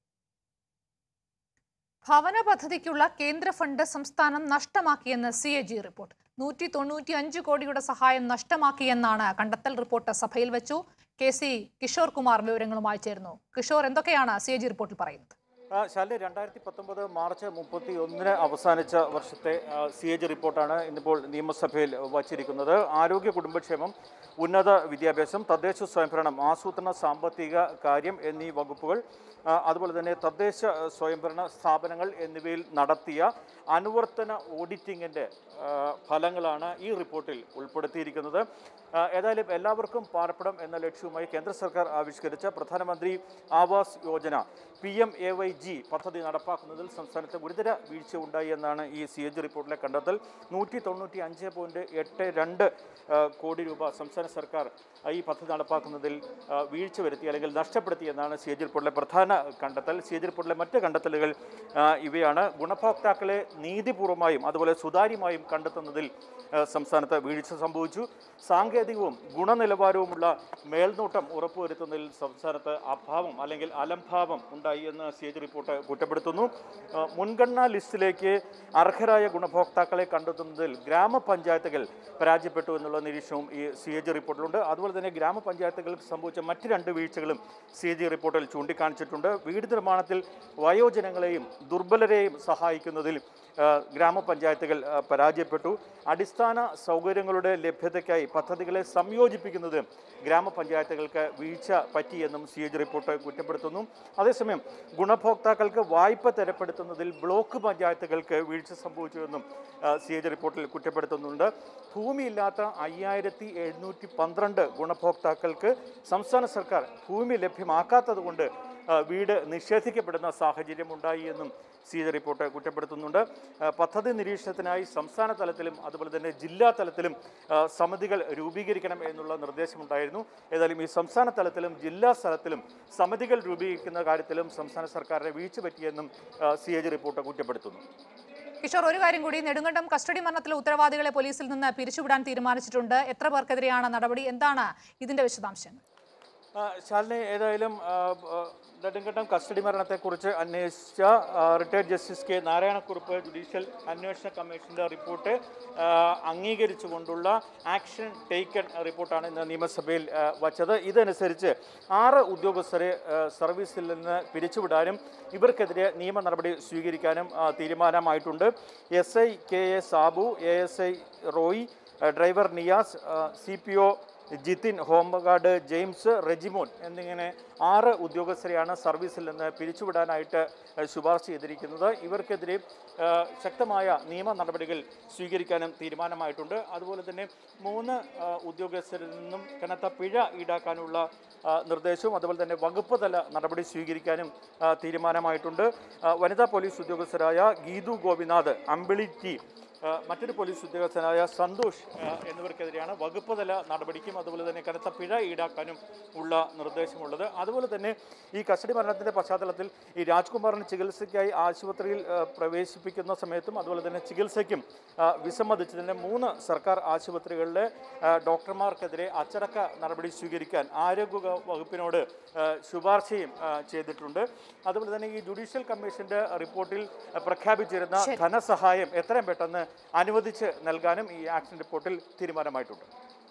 Speaker 1: ഭവന പദ്ധതിക്കുള്ള കേന്ദ്ര ഫണ്ട് സംസ്ഥാനം നഷ്ടമാക്കിയെന്ന് സി എ ജി റിപ്പോർട്ട് നൂറ്റി തൊണ്ണൂറ്റി അഞ്ച് കോടിയുടെ സഹായം നഷ്ടമാക്കിയെന്നാണ് കണ്ടെത്തൽ റിപ്പോർട്ട് സഭയിൽ വെച്ചു കെ സി കിഷോർ കുമാർ വിവരങ്ങളുമായി ചേരുന്നു കിഷോർ എന്തൊക്കെയാണ് സി എ ജി റിപ്പോർട്ടിൽ പറയുന്നത്
Speaker 4: ആ, ശാലിനി രണ്ടായിരത്തി പത്തൊമ്പത് മാർച്ച് മുപ്പത്തി ഒന്നിന് അവസാനിച്ച വർഷത്തെ സി എ ജി റിപ്പോർട്ടാണ് ഇന്നിപ്പോൾ നിയമസഭയിൽ വച്ചിരിക്കുന്നത് ആരോഗ്യ കുടുംബക്ഷേമം ഉന്നത വിദ്യാഭ്യാസം തദ്ദേശ സ്വയംഭരണം ആസൂത്രണ സാമ്പത്തിക കാര്യം എന്നീ വകുപ്പുകൾ ആ, അതുപോലെ തന്നെ തദ്ദേശ സ്വയംഭരണ സ്ഥാപനങ്ങൾ എന്നിവയിൽ നടത്തിയ അനുവർത്തന ഓഡിറ്റിങ്ങിൻ്റെ ഫലങ്ങളാണ് ഈ റിപ്പോർട്ടിൽ ഉൾപ്പെടുത്തിയിരിക്കുന്നത് ആ, ഏതായാലും എല്ലാവർക്കും പാർപ്പിടം എന്ന ലക്ഷ്യവുമായി കേന്ദ്ര സർക്കാർ ആവിഷ്കരിച്ച പ്രധാനമന്ത്രി Awas Yojana P M A Y G പദ്ധതി നടപ്പാക്കുന്നതിൽ സംസ്ഥാനത്ത് ഗുരുതര വീഴ്ച ഉണ്ടായി എന്നാണ് ഈ സി എ ജി റിപ്പോർട്ടിലെ കണ്ടെത്തൽ നൂറ്റി തൊണ്ണൂറ്റി അഞ്ച് പോയിൻറ്റ് എട്ട് രണ്ട് ആ, കോടി രൂപ സംസ്ഥാന സർക്കാർ ആ, ഈ പദ്ധതി നടപ്പാക്കുന്നതിൽ ആ, വീഴ്ച വരുത്തി അല്ലെങ്കിൽ നഷ്ടപ്പെടുത്തി എന്നാണ് സി എ ജി റിപ്പോർട്ടിലെ പ്രധാന കണ്ടെത്തൽ സി എ ജി റിപ്പോർട്ടിലെ മറ്റ് കണ്ടെത്തലുകൾ ആ, ഇവയാണ് ഗുണഭോക്താക്കളെ നീതിപൂർവമായും അതുപോലെ സുതാര്യമായും കണ്ടെത്തുന്നതിൽ ആ, സംസ്ഥാനത്ത് വീഴ്ച സംഭവിച്ചു സാങ്കേതികവും ഗുണനിലവാരവുമുള്ള മേൽനോട്ടം ഉറപ്പുവരുത്തുന്നതിൽ സംസ്ഥാനത്ത് അഭാവം അല്ലെങ്കിൽ അലംഭാവം ഉണ്ടായി എന്ന് സി എ ജി റിപ്പോർട്ട് കുറ്റപ്പെടുത്തുന്നു ആ, മുൻഗണനാ ലിസ്റ്റിലേക്ക് അർഹരായ ഗുണഭോക്താക്കളെ കണ്ടെത്തുന്നതിൽ ഗ്രാമപഞ്ചായത്തുകൾ പരാജയപ്പെട്ടു എന്നുള്ള നിരീക്ഷണവും ഈ സി എ ജി റിപ്പോർട്ടിലുണ്ട് അതുപോലെ തന്നെ ഗ്രാമപഞ്ചായത്തുകൾക്ക് സംഭവിച്ച മറ്റ് രണ്ട് വീഴ്ചകളും സി എ ജി റിപ്പോർട്ടിൽ ചൂണ്ടിക്കാണിച്ചിട്ടുണ്ട് വീട് നിർമ്മാണത്തിൽ വയോജനങ്ങളെയും ദുർബലരെയും സഹായിക്കുന്നതിൽ ആ, ഗ്രാമപഞ്ചായത്തുകൾ ആ, പരാജയപ്പെട്ടു അടിസ്ഥാന സൗകര്യങ്ങളുടെ ലഭ്യതയ്ക്കായി പദ്ധതികളെ സംയോജിപ്പിക്കുന്നത് ഗ്രാമപഞ്ചായത്തുകൾക്ക് വീഴ്ച പറ്റിയെന്നും സി എജ് റിപ്പോർട്ട് കുറ്റപ്പെടുത്തുന്നു അതേസമയം ഗുണഭോക്താക്കൾക്ക് വായ്പ തരപ്പെടുത്തുന്നതിൽ ബ്ലോക്ക് പഞ്ചായത്തുകൾക്ക് വീഴ്ച സംഭവിച്ചുവെന്നും സി എജ് റിപ്പോർട്ടിൽ കുറ്റപ്പെടുത്തുന്നുണ്ട് ഭൂമിയില്ലാത്ത അയ്യായിരത്തി എഴുന്നൂറ്റി പന്ത്രണ്ട് ഗുണഭോക്താക്കൾക്ക് സംസ്ഥാന സർക്കാർ ഭൂമി ലഭ്യമാക്കാത്തതുകൊണ്ട് ആ, വീട് നിഷേധിക്കപ്പെടുന്ന സാഹചര്യമുണ്ടായി എന്നും സി എ റിപ്പോർട്ട് കുറ്റപ്പെടുത്തുന്നുണ്ട് ആ, പദ്ധതി നിരീക്ഷണത്തിനായി സംസ്ഥാന തലത്തിലും അതുപോലെ തന്നെ ജില്ലാ തലത്തിലും ആ, സമിതികൾ രൂപീകരിക്കണം എന്നുള്ള നിർദ്ദേശമുണ്ടായിരുന്നു ഏതായാലും ഈ സംസ്ഥാന തലത്തിലും ജില്ലാ തലത്തിലും സമിതികൾ രൂപീകരിക്കുന്ന കാര്യത്തിലും സംസ്ഥാന സർക്കാരിനെ വീഴ്ച പറ്റിയെന്നും സി എ ജി റിപ്പോർട്ട് കുറ്റപ്പെടുത്തുന്നു
Speaker 1: കിഷോർ ഒരു കാര്യം കൂടി നെടുങ്കണ്ടം കസ്റ്റഡി മരണത്തിലെ ഉത്തരവാദികളെ പോലീസിൽ നിന്ന് പിരിച്ചുവിടാൻ തീരുമാനിച്ചിട്ടുണ്ട് എത്ര പേർക്കെതിരെയാണ് നടപടി എന്താണ് ഇതിന്റെ വിശദാംശങ്ങൾ
Speaker 4: ആ, ശാലിനി ഏതായാലും ആ, ആ, നെടുങ്കണ്ടം കസ്റ്റഡി മരണത്തെക്കുറിച്ച് അന്വേഷിച്ച ആ, retired justice K Narayanakurup judicial അന്വേഷണ കമ്മീഷന്റെ റിപ്പോർട്ട് ആ, അംഗീകരിച്ചുകൊണ്ടുള്ള ആക്ഷൻ ടേക്കൺ റിപ്പോർട്ടാണ് ഇന്ന് നിയമസഭയിൽ ആ, വച്ചത് ഇതനുസരിച്ച് ആറ് ഉദ്യോഗസ്ഥരെ ആ, സർവീസിൽ നിന്ന് പിരിച്ചുവിടാനും ഇവർക്കെതിരെ നിയമ നടപടി സ്വീകരിക്കാനും ആ, തീരുമാനമായിട്ടുണ്ട് S I K A Sabu A S I Roy ആ, driver Niyas C P O Jithin home guard James Regimon എന്നിങ്ങനെ ആറ് ഉദ്യോഗസ്ഥരെയാണ് സർവീസിൽ നിന്ന് പിരിച്ചുവിടാനായിട്ട് ഏഹ്, ശുപാർശ ചെയ്തിരിക്കുന്നത് ഇവർക്കെതിരെ ഏഹ്, ശക്തമായ നിയമ നടപടികൾ സ്വീകരിക്കാനും തീരുമാനമായിട്ടുണ്ട് അതുപോലെ തന്നെ മൂന്ന് ഏഹ്, ഉദ്യോഗസ്ഥരിൽ നിന്നും കനത്ത പിഴ ഈടാക്കാനുള്ള ആ, നിർദ്ദേശവും അതുപോലെ തന്നെ വകുപ്പ് തല നടപടി സ്വീകരിക്കാനും ആ, തീരുമാനമായിട്ടുണ്ട് ആ, വനിതാ പോലീസ് ഉദ്യോഗസ്ഥരായ ഗീതു ഗോപിനാഥ് അമ്പിളി ടി ആ, മറ്റൊരു പോലീസ് ഉദ്യോഗസ്ഥനായ സന്തോഷ് ആ, എന്നിവർക്കെതിരെയാണ് വകുപ്പ് തല നടപടിക്കും അതുപോലെ തന്നെ കനത്ത പിഴ ഈടാക്കാനും ഉള്ള നിർദ്ദേശമുള്ളത് അതുപോലെ തന്നെ ഈ കസ്റ്റഡി മരണത്തിൻ്റെ പശ്ചാത്തലത്തിൽ ഈ രാജ്കുമാറിന് ചികിത്സയ്ക്കായി ആശുപത്രിയിൽ ആ, പ്രവേശിപ്പിക്കുന്ന സമയത്തും അതുപോലെ തന്നെ ചികിത്സയ്ക്കും ആ, വിസമ്മതിച്ചതിന് മൂന്ന് സർക്കാർ ആശുപത്രികളിലെ ആ, ഡോക്ടർമാർക്കെതിരെ അച്ചടക്ക നടപടി സ്വീകരിക്കാൻ ആരോഗ്യ വ- വകുപ്പിനോട് ആ, ശുപാർശയും ആ, ചെയ്തിട്ടുണ്ട് അതുപോലെ തന്നെ ഈ ജുഡീഷ്യൽ കമ്മീഷന്റെ റിപ്പോർട്ടിൽ ആ, പ്രഖ്യാപിച്ചിരുന്ന
Speaker 1: ശരി.
Speaker 4: ധനസഹായം എത്രയും പെട്ടെന്ന് അനുവദിച്ച് നൽകാനും ഈ ആക്ഷൻ റിപ്പോർട്ടിൽ തീരുമാനമായിട്ടുണ്ട്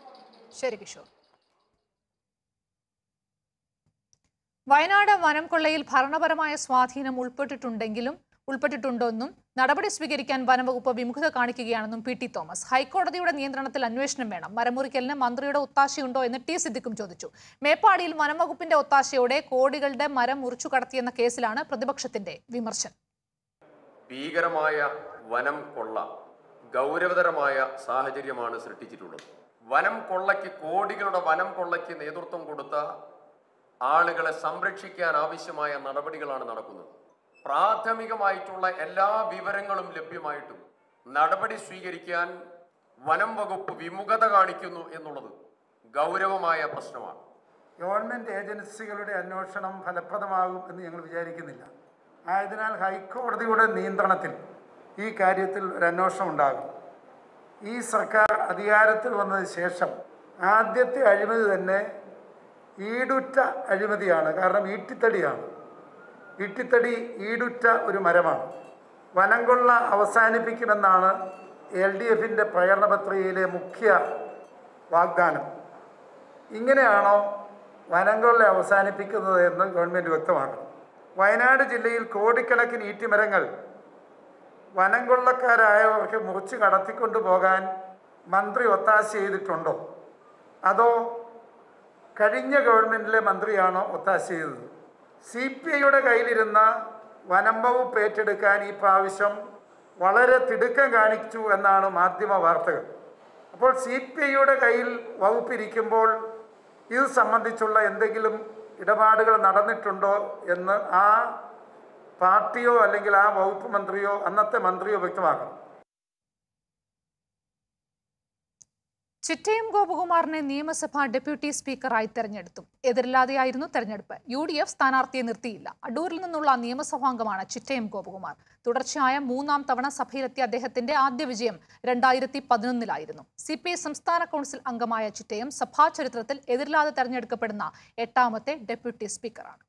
Speaker 1: ശരി കിഷോർ വയനാട് വനം കൊള്ളയിൽ ഭരണപരമായ സ്വാധീനം ഉൾപ്പെട്ടിട്ടുണ്ടെങ്കിലും ഉൾപ്പെട്ടിട്ടുണ്ടെന്നും നടപടി സ്വീകരിക്കാൻ വനംവകുപ്പ് വിമുഖത കാണിക്കുകയാണെന്നും പി ടി തോമസ് ഹൈക്കോടതിയുടെ നിയന്ത്രണത്തിൽ അന്വേഷണം വേണം മരമുറിക്കലിന് മന്ത്രിയുടെ ഒത്താശയുണ്ടോ എന്ന് ടി സിദ്ദിഖും ചോദിച്ചു മേപ്പാടിയിൽ വനംവകുപ്പിന്റെ ഒത്താശയോടെ കോടികളുടെ മരം മുറിച്ചു കടത്തിയെന്ന കേസിലാണ് പ്രതിപക്ഷത്തിന്റെ വിമർശനം
Speaker 7: ഭീകരമായ വനം കൊള്ള ഗൗരവതരമായ സാഹചര്യമാണ് സൃഷ്ടിച്ചിട്ടുള്ളത് വനം കൊള്ളയ്ക്ക് കോടികളുടെ വനം കൊള്ളയ്ക്ക് നേതൃത്വം കൊടുത്ത ആളുകളെ സംരക്ഷിക്കാൻ ആവശ്യമായ നടപടികളാണ് നടക്കുന്നത് പ്രാഥമികമായിട്ടുള്ള എല്ലാ വിവരങ്ങളും ലഭ്യമായിട്ടും നടപടി സ്വീകരിക്കാൻ വനം വകുപ്പ് വിമുഖത കാണിക്കുന്നു എന്നുള്ളത് ഗൗരവമായ പ്രശ്നമാണ്
Speaker 8: ഗവൺമെൻറ് ഏജൻസികളുടെ അന്വേഷണം ഫലപ്രദമാകും എന്ന് ഞങ്ങൾ വിചാരിക്കുന്നില്ല ആയതിനാൽ ഹൈക്കോടതിയുടെ നിയന്ത്രണത്തിൽ ഈ കാര്യത്തിൽ ഒരു അന്വേഷണം ഉണ്ടാകും ഈ സർക്കാർ അധികാരത്തിൽ വന്നതിന് ശേഷം ആദ്യത്തെ അഴിമതി തന്നെ ഈടുറ്റ അഴിമതിയാണ് കാരണം ഈട്ടിത്തടിയാണ് ഈട്ടിത്തടി ഈടുറ്റ ഒരു മരമാണ് വനം കൊള്ള അവസാനിപ്പിക്കുമെന്നാണ് എൽ ഡി എഫിൻ്റെ പ്രകടന പത്രികയിലെ മുഖ്യ വാഗ്ദാനം ഇങ്ങനെയാണോ വനം കൊള്ള അവസാനിപ്പിക്കുന്നത് എന്ന് ഗവൺമെൻറ് വ്യക്തമാക്കണം വയനാട് ജില്ലയിൽ കോടിക്കണക്കിന് ഈറ്റിമരങ്ങൾ വനം കൊള്ളക്കാരായവർക്ക് മുറിച്ച് കടത്തിക്കൊണ്ടു പോകാൻ മന്ത്രി ഒത്താശ ചെയ്തിട്ടുണ്ടോ അതോ കഴിഞ്ഞ ഗവൺമെൻറ്റിലെ മന്ത്രിയാണോ ഒത്താശ ചെയ്തത് സി പി ഐയുടെ കയ്യിലിരുന്ന വനം വകുപ്പ് ഏറ്റെടുക്കാൻ ഈ പ്രാവശ്യം വളരെ തിടുക്കം കാണിച്ചു എന്നാണ് മാധ്യമ വാർത്തകൾ അപ്പോൾ സി പി ഐയുടെ കയ്യിൽ വകുപ്പിരിക്കുമ്പോൾ ഇത് സംബന്ധിച്ചുള്ള എന്തെങ്കിലും ഇടപാടുകൾ നടന്നിട്ടുണ്ടോ എന്ന് ആ പാർട്ടിയോ അല്ലെങ്കിൽ ആ വകുപ്പ് മന്ത്രിയോ അന്നത്തെ മന്ത്രിയോ വ്യക്തമാക്കണം
Speaker 1: ചിറ്റയം ഗോപകുമാറിനെ നിയമസഭാ ഡെപ്യൂട്ടി സ്പീക്കറായി തെരഞ്ഞെടുത്തു എതിരില്ലാതെയായിരുന്നു തെരഞ്ഞെടുപ്പ് യു ഡി എഫ് സ്ഥാനാർത്ഥിയെ നിർത്തിയില്ല അടൂരിൽ നിന്നുള്ള നിയമസഭാംഗമാണ് ചിറ്റയം ഗോപകുമാർ തുടർച്ചയായ മൂന്നാം തവണ സഭയിലെത്തിയ അദ്ദേഹത്തിന്റെ ആദ്യ വിജയം രണ്ടായിരത്തി പതിനൊന്നിലായിരുന്നു സി പി ഐ സംസ്ഥാന കൗൺസിൽ അംഗമായ ചിറ്റയം സഭാ ചരിത്രത്തിൽ എതിരില്ലാതെ തെരഞ്ഞെടുക്കപ്പെടുന്ന എട്ടാമത്തെ ഡെപ്യൂട്ടി സ്പീക്കറാണ്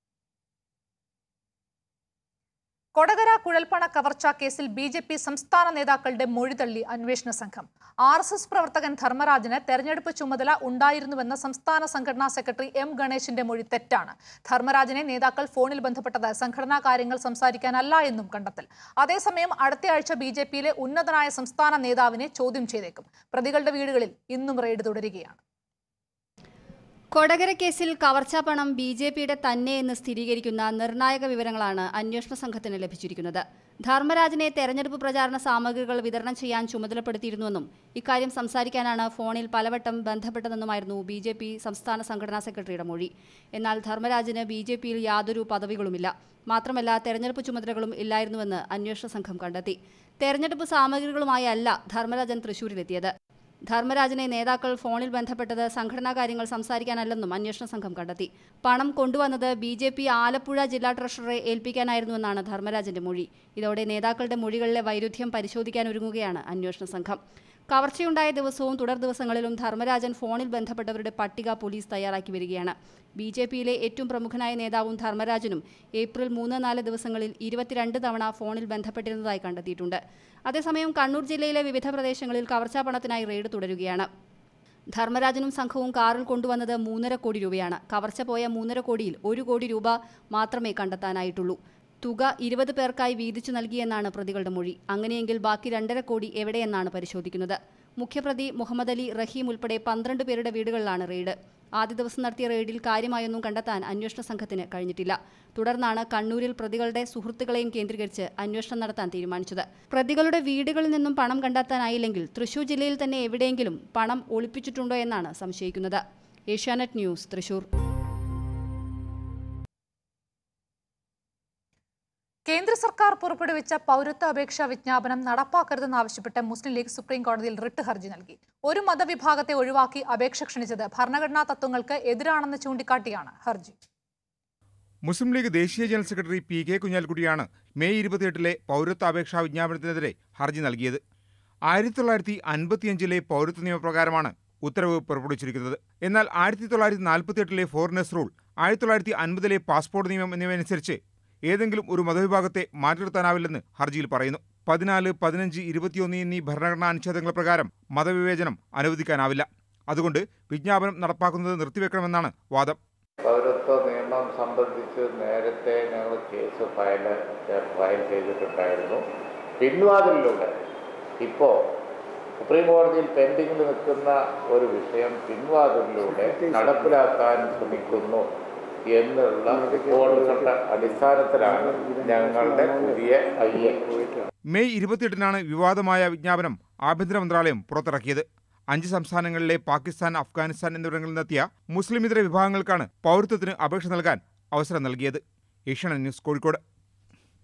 Speaker 1: കൊടകര കുഴൽപ്പണ കവർച്ചാ കേസിൽ ബി ജെ പി സംസ്ഥാന നേതാക്കളുടെ മൊഴി തള്ളി അന്വേഷണ സംഘം ആർ എസ് എസ് പ്രവർത്തകൻ ധർമ്മരാജന് തെരഞ്ഞെടുപ്പ് ചുമതല ഉണ്ടായിരുന്നുവെന്ന സംസ്ഥാന സംഘടനാ സെക്രട്ടറി എം ഗണേശിന്റെ മൊഴി തെറ്റാണ് ധർമ്മരാജനെ നേതാക്കൾ ഫോണിൽ ബന്ധപ്പെട്ടത് സംഘടനാ കാര്യങ്ങൾ സംസാരിക്കാനല്ല എന്നും കണ്ടെത്തൽ അതേസമയം അടുത്തയാഴ്ച ബി ജെ പിയിലെ ഉന്നതനായ സംസ്ഥാന നേതാവിനെ ചോദ്യം ചെയ്തേക്കും പ്രതികളുടെ വീടുകളിൽ ഇന്നും റെയ്ഡ് തുടരുകയാണ്
Speaker 9: കൊടകര കേസിൽ കവർച്ചാ പണം ബി ജെ പിയുടെ തന്നെ എന്ന് സ്ഥിരീകരിക്കുന്ന നിർണായക വിവരങ്ങളാണ് അന്വേഷണ സംഘത്തിന് ലഭിച്ചിരിക്കുന്നത് ധർമ്മരാജനെ തെരഞ്ഞെടുപ്പ് പ്രചാരണ സാമഗ്രികൾ വിതരണം ചെയ്യാൻ ചുമതലപ്പെടുത്തിയിരുന്നുവെന്നും ഇക്കാര്യം സംസാരിക്കാനാണ് ഫോണിൽ പലവട്ടം ബന്ധപ്പെട്ടതെന്നുമായിരുന്നു ബി ജെ പി സംസ്ഥാന സംഘടനാ സെക്രട്ടറിയുടെ മൊഴി എന്നാൽ ധർമ്മരാജന് ബി ജെ പിയിൽ യാതൊരു പദവികളുമില്ല മാത്രമല്ല തെരഞ്ഞെടുപ്പ് ചുമതലകളും ഇല്ലായിരുന്നുവെന്ന് അന്വേഷണ സംഘം കണ്ടെത്തി തെരഞ്ഞെടുപ്പ് സാമഗ്രികളുമായി അല്ല ധർമ്മരാജൻ തൃശൂരിലെത്തിയത് ധർമ്മരാജനെ നേതാക്കൾ ഫോണിൽ ബന്ധപ്പെട്ടത് സംഘടനാ കാര്യങ്ങൾ സംസാരിക്കാനല്ലെന്നും അന്വേഷണ സംഘം കണ്ടെത്തി പണം കൊണ്ടുവന്നത് ബി ജെ പി ആലപ്പുഴ ജില്ലാ ട്രഷററെ ഏൽപ്പിക്കാനായിരുന്നുവെന്നാണ് ധർമ്മരാജന്റെ മൊഴി ഇതോടെ നേതാക്കളുടെ മൊഴികളിലെ വൈരുദ്ധ്യം പരിശോധിക്കാൻ ഒരുങ്ങുകയാണ് അന്വേഷണ സംഘം കവർച്ചയുണ്ടായ ദിവസവും തുടർ ദിവസങ്ങളിലും ധർമ്മരാജൻ ഫോണിൽ ബന്ധപ്പെട്ടവരുടെ പട്ടിക പോലീസ് തയ്യാറാക്കി വരികയാണ് ബി ജെ പിയിലെ ഏറ്റവും പ്രമുഖനായ നേതാവും ധർമ്മരാജനും ഏപ്രിൽ മൂന്ന് നാല് ദിവസങ്ങളിൽ ഇരുപത്തിരണ്ട് തവണ ഫോണിൽ ബന്ധപ്പെട്ടിരുന്നതായി കണ്ടെത്തിയിട്ടുണ്ട് അതേസമയം കണ്ണൂർ ജില്ലയിലെ വിവിധ പ്രദേശങ്ങളിൽ കവർച്ചാ പണത്തിനായി റെയ്ഡ് തുടരുകയാണ് ധർമ്മരാജനും സംഘവും കാറിൽ കൊണ്ടുവന്നത് മൂന്നര കോടി രൂപയാണ് കവർച്ച പോയ മൂന്നര കോടിയിൽ ഒരു കോടി രൂപ മാത്രമേ കണ്ടെത്താനായിട്ടുള്ളൂ തുക ഇരുപത് പേർക്കായി വീതിച്ചു നൽകിയെന്നാണ് പ്രതികളുടെ മൊഴി അങ്ങനെയെങ്കിൽ ബാക്കി രണ്ടര കോടി എവിടെയെന്നാണ് പരിശോധിക്കുന്നത് മുഖ്യപ്രതി മുഹമ്മദ് അലി റഹീം ഉൾപ്പെടെ പന്ത്രണ്ട് പേരുടെ വീടുകളിലാണ് റെയ്ഡ് ആദ്യ ദിവസം നടത്തിയ റെയ്ഡിൽ കാര്യമായൊന്നും കണ്ടെത്താൻ അന്വേഷണ സംഘത്തിന് കഴിഞ്ഞിട്ടില്ല തുടർന്നാണ് കണ്ണൂരിൽ പ്രതികളുടെ സുഹൃത്തുക്കളെയും കേന്ദ്രീകരിച്ച് അന്വേഷണം നടത്താൻ തീരുമാനിച്ചത് പ്രതികളുടെ വീടുകളിൽ നിന്നും പണം കണ്ടെത്താനായില്ലെങ്കിൽ തൃശൂർ ജില്ലയിൽ തന്നെ എവിടെയെങ്കിലും പണം ഒളിപ്പിച്ചിട്ടുണ്ടോ എന്നാണ് സംശയിക്കുന്നത് ഏഷ്യാനെറ്റ് ന്യൂസ് തൃശൂർ
Speaker 1: കേന്ദ്ര സർക്കാർ പുറപ്പെടുവിച്ച പൗരത്വ അപേക്ഷാ വിജ്ഞാപനം നടപ്പാക്കരുതെന്നാവശ്യപ്പെട്ട് മുസ്ലിം ലീഗ് സുപ്രീം കോടതിയിൽ റിട്ട് ഹർജി നൽകി ഒരു മതവിഭാഗത്തെ ഒഴിവാക്കി അപേക്ഷ ക്ഷണിച്ചത് ഭരണഘടനാ തത്വങ്ങൾക്ക് എതിരാണെന്ന് ചൂണ്ടിക്കാട്ടിയാണ് ഹർജി
Speaker 11: മുസ്ലിം ലീഗ് ദേശീയ ജനറൽ സെക്രട്ടറി പി കെ കുഞ്ഞാലിക്കുട്ടിയാണ് മെയ് ഇരുപത്തിയെട്ടിലെ പൗരത്വ അപേക്ഷാ വിജ്ഞാപനത്തിനെതിരെ ഹർജി നൽകിയത് ആയിരത്തി തൊള്ളായിരത്തി അൻപത്തിയഞ്ചിലെ പൗരത്വ നിയമപ്രകാരമാണ് ഉത്തരവ് പുറപ്പെടുവിച്ചിരിക്കുന്നത് എന്നാൽ ആയിരത്തി തൊള്ളായിരത്തി നാൽപ്പത്തിയെട്ടിലെ ഫോറിനേഴ്സ് റൂൾ ആയിരത്തി തൊള്ളായിരത്തി അൻപതിലെ പാസ്പോർട്ട് നിയമം എന്നിവയനുസരിച്ച് ഏതെങ്കിലും ഒരു മതവിഭാഗത്തെ മാറ്റി നിർത്താനാവില്ലെന്ന് ഹർജിയിൽ പറയുന്നു പതിനാല് പതിനഞ്ച് ഇരുപത്തിയൊന്ന് എന്നീ ഭരണഘടനാ അനുച്ഛേദങ്ങൾ പ്രകാരം മതവിവേചനം അനുവദിക്കാനാവില്ല അതുകൊണ്ട് വിജ്ഞാപനം നടപ്പാക്കുന്നത് നിർത്തിവെക്കണമെന്നാണ് വാദം
Speaker 24: പൗരത്വ നിയമം സംബന്ധിച്ച് നേരത്തെ ഞങ്ങൾ കേസ് ഫയൽ ഫയൽ ചെയ്തിട്ടുണ്ടായിരുന്നു പിൻവാതിലൂടെ ഇപ്പോൾ സുപ്രീം കോടതിയിൽ പെൻഡിങ്ങിൽ നിൽക്കുന്ന ഒരു വിഷയം പിൻവാതിലൂടെ നടപ്പിലാക്കാൻ ശ്രമിക്കുന്നു എന്നുള്ള റിപ്പോർട്ടുകളുടെ അടിസ്ഥാനത്തിലാണ് ഞങ്ങളുടെ പുതിയ ഐ എ
Speaker 11: മെയ് ഇരുപത്തിയെട്ടിനാണ് വിവാദമായ വിജ്ഞാപനം ആഭ്യന്തര മന്ത്രാലയം പുറത്തിറക്കിയത് അഞ്ച് സംസ്ഥാനങ്ങളിലെ പാകിസ്ഥാൻ അഫ്ഗാനിസ്ഥാൻ എന്നിവിടങ്ങളിൽ നിന്നെത്തിയ മുസ്ലിമിതര വിഭാഗങ്ങൾക്കാണ് പൗരത്വത്തിന് അപേക്ഷ നൽകാൻ അവസരം നൽകിയത് ഏഷ്യാനെറ്റ് ന്യൂസ് കോഴിക്കോട്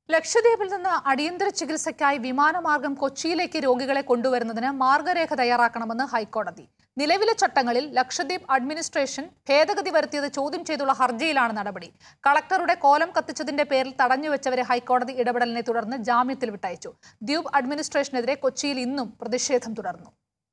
Speaker 1: ലക്ഷദ്വീപിൽ നിന്ന് അടിയന്തര ചികിത്സയ്ക്കായി വിമാനമാർഗം കൊച്ചിയിലേക്ക് രോഗികളെ കൊണ്ടുവരുന്നതിന് മാർഗരേഖ തയ്യാറാക്കണമെന്ന് ഹൈക്കോടതി നിലവിലെ ചട്ടങ്ങളിൽ ലക്ഷദ്വീപ് അഡ്മിനിസ്ട്രേഷൻ ഭേദഗതി വരുത്തിയത് ചോദ്യം ചെയ്തുള്ള ഹർജിയിലാണ് നടപടി കളക്ടറുടെ കോലം കത്തിച്ചതിന്റെ പേരിൽ തടഞ്ഞുവെച്ചവരെ ഹൈക്കോടതി ഇടപെടലിനെ തുടർന്ന് ജാമ്യത്തിൽ വിട്ടയച്ചു ദ്വീപ് അഡ്മിനിസ്ട്രേഷനെതിരെ കൊച്ചിയിൽ ഇന്നും പ്രതിഷേധം തുടർന്നു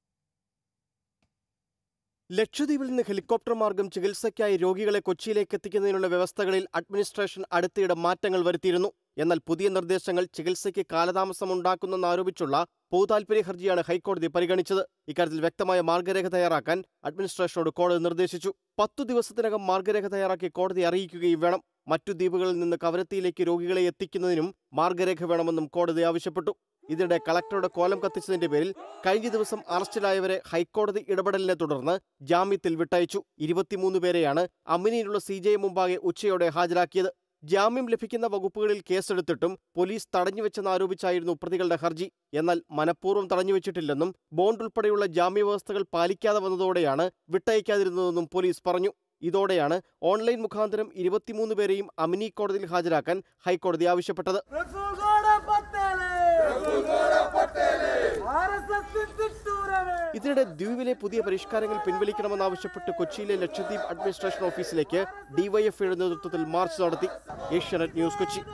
Speaker 10: ലക്ഷദ്വീപിൽ നിന്ന് ഹെലികോപ്റ്റർ മാർഗം ചികിത്സയ്ക്കായി രോഗികളെ കൊച്ചിയിലേക്ക് എത്തിക്കുന്നതിനുള്ള വ്യവസ്ഥകളിൽ അഡ്മിനിസ്ട്രേഷൻ അടുത്തിടെ മാറ്റങ്ങൾ വരുത്തിയിരുന്നു എന്നാൽ പുതിയ നിർദ്ദേശങ്ങൾ ചികിത്സയ്ക്ക് കാലതാമസം ഉണ്ടാക്കുന്നെന്നാരോപിച്ചുള്ള പൊതുതാൽപര്യ ഹർജിയാണ് ഹൈക്കോടതി പരിഗണിച്ചത് ഇക്കാര്യത്തിൽ വ്യക്തമായ മാർഗരേഖ തയ്യാറാക്കാൻ അഡ്മിനിസ്ട്രേഷനോട് കോടതി നിർദ്ദേശിച്ചു പത്തു ദിവസത്തിനകം മാർഗരേഖ തയ്യാറാക്കി കോടതി അറിയിക്കുകയും വേണം മറ്റു ദ്വീപുകളിൽ നിന്ന് കവരത്തിയിലേക്ക് രോഗികളെ എത്തിക്കുന്നതിനും മാർഗരേഖ വേണമെന്നും കോടതി ആവശ്യപ്പെട്ടു ഇതിനിടെ കളക്ടറുടെ കോലം കത്തിച്ചതിന്റെ പേരിൽ കഴിഞ്ഞ ദിവസം അറസ്റ്റിലായവരെ ഹൈക്കോടതി ഇടപെടലിനെ തുടർന്ന് ജാമ്യത്തിൽ വിട്ടയച്ചു ഇരുപത്തിമൂന്ന് പേരെയാണ് അമിനിയിലുള്ള സി ജെ മുമ്പാകെ ഉച്ചയോടെ ഹാജരാക്കിയത് ജാമ്യം ലഭിക്കുന്ന വകുപ്പുകളിൽ കേസെടുത്തിട്ടും പോലീസ് തടഞ്ഞുവെച്ചെന്നാരോപിച്ചായിരുന്നു പ്രതികളുടെ ഹർജി എന്നാൽ മനഃപൂർവ്വം തടഞ്ഞുവെച്ചിട്ടില്ലെന്നും ബോണ്ട് ഉൾപ്പെടെയുള്ള ജാമ്യവ്യവസ്ഥകൾ പാലിക്കാതെ വന്നതോടെയാണ് വിട്ടയക്കാതിരുന്നതെന്നും പോലീസ് പറഞ്ഞു ഇതോടെയാണ് ഓൺലൈൻ മുഖാന്തരം ഇരുപത്തിമൂന്ന് പേരെയും അമിനി കോടതിയിൽ ഹാജരാക്കാൻ ഹൈക്കോടതി ആവശ്യപ്പെട്ടത് ഇതിനിടെ ദ്വീപിലെ പുതിയ പരിഷ്കാരങ്ങൾ പിൻവലിക്കണമെന്നാവശ്യപ്പെട്ട് കൊച്ചിയിലെ ലക്ഷദ്വീപ് അഡ്മിനിസ്ട്രേഷൻ ഓഫീസിലേക്ക് ഡിവൈഎഫ്ഐയുടെ നേതൃത്വത്തിൽ മാർച്ച് നടത്തി ഏഷ്യാനെറ്റ് ന്യൂസ് കൊച്ചി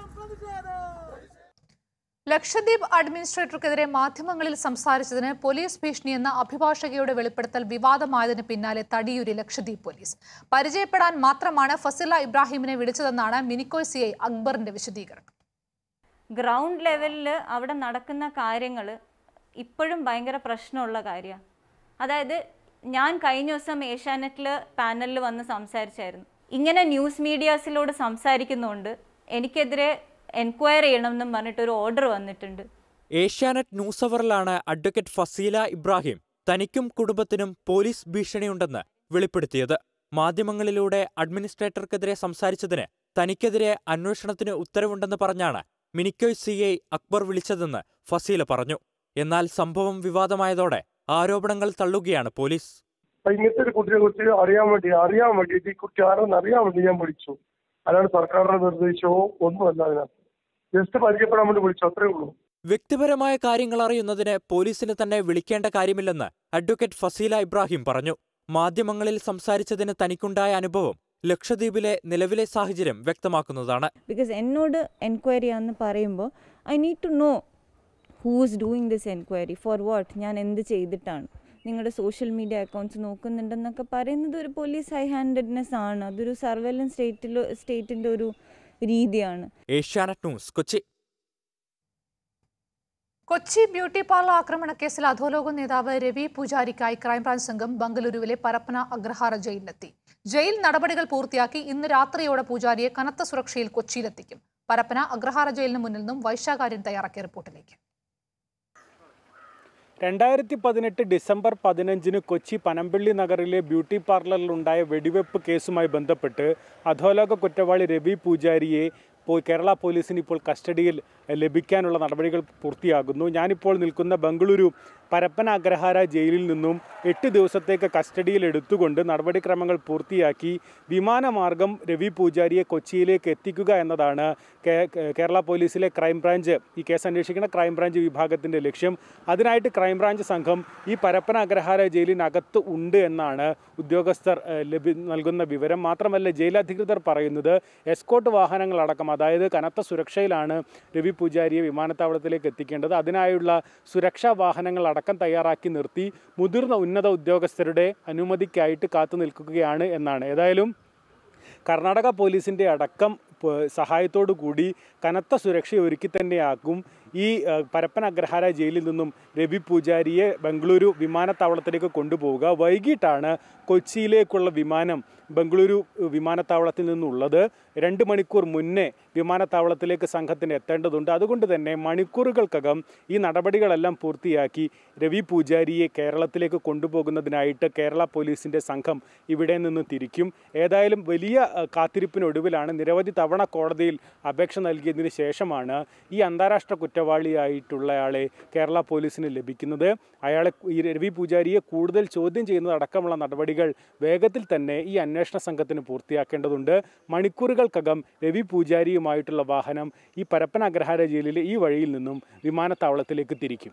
Speaker 1: ലക്ഷദ്വീപ് അഡ്മിനിസ്ട്രേറ്റർക്കെതിരെ മാധ്യമങ്ങളിൽ സംസാരിച്ചതിന് പോലീസ് ഭീഷണി എന്ന അഭിഭാഷകയുടെ വെളിപ്പെടുത്തൽ വിവാദമായതിന് പിന്നാലെ തടിയൂരി ലക്ഷദ്വീപ് പോലീസ് പരിചയപ്പെടാൻ മാത്രമാണ് ഫസില ഇബ്രാഹിമിനെ വിളിച്ചതെന്നാണ് മിനിക്കോയ് സി ഐ അക്ബറിന്റെ വിശദീകരണം
Speaker 12: ഗ്രൗണ്ട് ലെവലിൽ അവിടെ നടക്കുന്ന കാര്യങ്ങൾ ഇപ്പോഴും ഭയങ്കര പ്രശ്നമുള്ള കാര്യമാണ് അതായത് ഞാൻ കഴിഞ്ഞ ദിവസം ഏഷ്യാനെറ്റിൽ പാനലിൽ വന്ന് സംസാരിച്ചായിരുന്നു ഇങ്ങനെ ന്യൂസ് മീഡിയാസിലോട് സംസാരിക്കുന്നതുകൊണ്ട് എനിക്കെതിരെ എൻക്വയറി ചെയ്യണമെന്നും പറഞ്ഞിട്ടൊരു ഓർഡർ വന്നിട്ടുണ്ട്
Speaker 13: ഏഷ്യാനെറ്റ് ന്യൂസ് അവറിലാണ് അഡ്വക്കേറ്റ് ഫസീല ഇബ്രാഹിം തനിക്കും കുടുംബത്തിനും പോലീസ് ഭീഷണിയുണ്ടെന്ന് വെളിപ്പെടുത്തിയത് മാധ്യമങ്ങളിലൂടെ അഡ്മിനിസ്ട്രേറ്റർക്കെതിരെ സംസാരിച്ചതിന് തനിക്കെതിരെ അന്വേഷണത്തിന് ഉത്തരവുണ്ടെന്ന് പറഞ്ഞാണ് മിനിക്കോയ് സി ഐ അക്ബർ വിളിച്ചതെന്ന് ഫസീല പറഞ്ഞു എന്നാൽ സംഭവം വിവാദമായതോടെ ആരോപണങ്ങൾ തള്ളുകയാണ് പോലീസ്
Speaker 14: അപ്പൊ ഇങ്ങനത്തെ ഒരു കുട്ടിയെ കുറിച്ച് അറിയാൻ വേണ്ടി അറിയാൻ വേണ്ടിയിട്ട് ഈ കുട്ടി ആരെന്ന് അറിയാൻ വേണ്ടി ഞാൻ വിളിച്ചു അല്ലാണ്ട് സർക്കാരിന്റെ നിർദ്ദേശമോ ഒന്നുമല്ല അതിനകത്ത് ജസ്റ്റ് പരിചയപ്പെടാൻ വേണ്ടി വിളിച്ചു അത്രേ ഉള്ളൂ
Speaker 13: വ്യക്തിപരമായ കാര്യങ്ങൾ അറിയുന്നതിന് പോലീസിന് തന്നെ വിളിക്കേണ്ട കാര്യമില്ലെന്ന് അഡ്വക്കേറ്റ് ഫസീല ഇബ്രാഹിം പറഞ്ഞു മാധ്യമങ്ങളിൽ സംസാരിച്ചതിന് തനിക്കുണ്ടായ അനുഭവം ലക്ഷദ്വീപിലെ നിലവിലെ സാഹചര്യം വ്യക്തമാക്കുന്നതാണ്
Speaker 12: ബിക്കോസ് എന്നോട് എൻക്വയറി ആണെന്ന് പറയുമ്പോൾ I need to know who's doing this enquiry for what ഞാൻ എന്ത് ചെയ്തിട്ടാണ് നിങ്ങളുടെ സോഷ്യൽ മീഡിയ അക്കൗണ്ട്സ് നോക്കുന്നുണ്ടെന്നൊക്കെ പറയുന്നത് ഒരു പോലീസ് ഹൈ ഹാൻഡഡ്നെസ് ആണ് അതൊരു സർവൈലൻസ് സ്റ്റേറ്റിൽ സ്റ്റേറ്റിൻ്റെ ഒരു രീതിയാണ്
Speaker 13: Asianet news Kochi
Speaker 1: Kochi beauty parlour ആക്രമണ കേസിൽ അധോലോക നേതാവ് രവി പൂജാരിക്കായി ക്രൈംബ്രാഞ്ച് സംഘം ബംഗളൂരുവിലെ പരപ്പന അഗ്രഹാര ജയിലിലെത്തി ജയിൽ നടപടികൾ പൂർത്തിയാക്കി ഇന്ന് രാത്രിയോടെ പൂജാരിയെ കനത്ത സുരക്ഷയിൽ കൊച്ചിയിലെത്തിക്കും പരപ്പന അഗ്രഹാര ജയിലിന് മുന്നിൽ നിന്നും വൈശാഖാര്യൻ തയ്യാറാക്കിയ റിപ്പോർട്ടിലേക്ക്
Speaker 25: രണ്ടായിരത്തി പതിനെട്ട് ഡിസംബർ പതിനഞ്ചിന് കൊച്ചി പനമ്പള്ളി നഗറിലെ ബ്യൂട്ടി പാർലറിലുണ്ടായ വെടിവെപ്പ് കേസുമായി ബന്ധപ്പെട്ട് അധോലോക കുറ്റവാളി രവി പൂജാരിയെ പോ- കേരള പോലീസിന് ഇപ്പോൾ കസ്റ്റഡിയിൽ ലഭിക്കാനുള്ള നടപടികൾ പൂർത്തിയാകുന്നു ഞാനിപ്പോൾ നിൽക്കുന്ന ബംഗളൂരു പരപ്പന അഗ്രഹാര ജയിലിൽ നിന്നും എട്ട് ദിവസത്തേക്ക് കസ്റ്റഡിയിൽ എടുത്തുകൊണ്ട് നടപടിക്രമങ്ങൾ പൂർത്തിയാക്കി വിമാനമാർഗം രവി പൂജാരിയെ കൊച്ചിയിലേക്ക് എത്തിക്കുക എന്നതാണ് കേ- കേരള പോലീസിലെ ക്രൈംബ്രാഞ്ച് ഈ കേസ് അന്വേഷിക്കുന്ന ക്രൈംബ്രാഞ്ച് വിഭാഗത്തിൻ്റെ ലക്ഷ്യം അതിനായിട്ട് ക്രൈംബ്രാഞ്ച് സംഘം ഈ പരപ്പന അഗ്രഹാര ജയിലിനകത്ത് ഉണ്ട് എന്നാണ് ഉദ്യോഗസ്ഥർ ഏഹ്, ലഭി നൽകുന്ന വിവരം മാത്രമല്ല ജയിലധികൃതർ പറയുന്നത് എസ്കോട്ട് വാഹനങ്ങളടക്കം അതായത് കനത്ത സുരക്ഷയിലാണ് രവി പൂജാരിയെ വിമാനത്താവളത്തിലേക്ക് എത്തിക്കേണ്ടത് അതിനായുള്ള സുരക്ഷാ വാഹനങ്ങൾ അടക്കം തയ്യാറാക്കി നിർത്തി മുതിർന്ന ഉന്നത ഉദ്യോഗസ്ഥരുടെ അനുമതിക്കായിട്ട് കാത്തു നിൽക്കുകയാണ് എന്നാണ് ഏതായാലും കർണാടക പോലീസിൻ്റെ അടക്കം പ- സഹായത്തോടു കൂടി കനത്ത സുരക്ഷ ഒരുക്കി തന്നെയാക്കും ഈ ആ, പരപ്പന അഗ്രഹാര ജയിലിൽ നിന്നും രവി പൂജാരിയെ ബംഗളൂരു വിമാനത്താവളത്തിലേക്ക് കൊണ്ടുപോവുക വൈകിട്ടാണ് കൊച്ചിയിലേക്കുള്ള വിമാനം ബംഗളൂരു വിമാനത്താവളത്തിൽ നിന്നുള്ളത് രണ്ട് മണിക്കൂർ മുന്നേ വിമാനത്താവളത്തിലേക്ക് സംഘത്തിന് എത്തേണ്ടതുണ്ട് അതുകൊണ്ട് തന്നെ മണിക്കൂറുകൾക്കകം ഈ നടപടികളെല്ലാം പൂർത്തിയാക്കി രവി പൂജാരിയെ കേരളത്തിലേക്ക് കൊണ്ടുപോകുന്നതിനായിട്ട് കേരള പോലീസിൻ്റെ സംഘം ഇവിടെ നിന്ന് തിരിക്കും ഏതായാലും വലിയ ആ, കാത്തിരിപ്പിനൊടുവിലാണ് നിരവധി തവണ കോടതിയിൽ അപേക്ഷ നൽകിയതിന് ശേഷമാണ് ഈ അന്താരാഷ്ട്ര കുറ്റവാളിയായിട്ടുള്ളയാളെ കേരള പോലീസിന് ലഭിക്കുന്നത് അയാളെ ഈ രവി പൂജാരിയെ കൂടുതൽ ചോദ്യം ചെയ്യുന്നത് അടക്കമുള്ള നടപടികൾ വേഗത്തിൽ തന്നെ ഈ അന്വേഷണം അന്വേഷണ സംഘത്തിന് പൂർത്തിയാക്കേണ്ടതുണ്ട് മണിക്കൂറുകൾക്കകം രവി പൂജാരിയുമായിട്ടുള്ള വാഹനം ഈ പരപ്പന അഗ്രഹാര ജയിലിലെ ഈ വഴിയിൽ നിന്നും വിമാനത്താവളത്തിലേക്ക് തിരിക്കും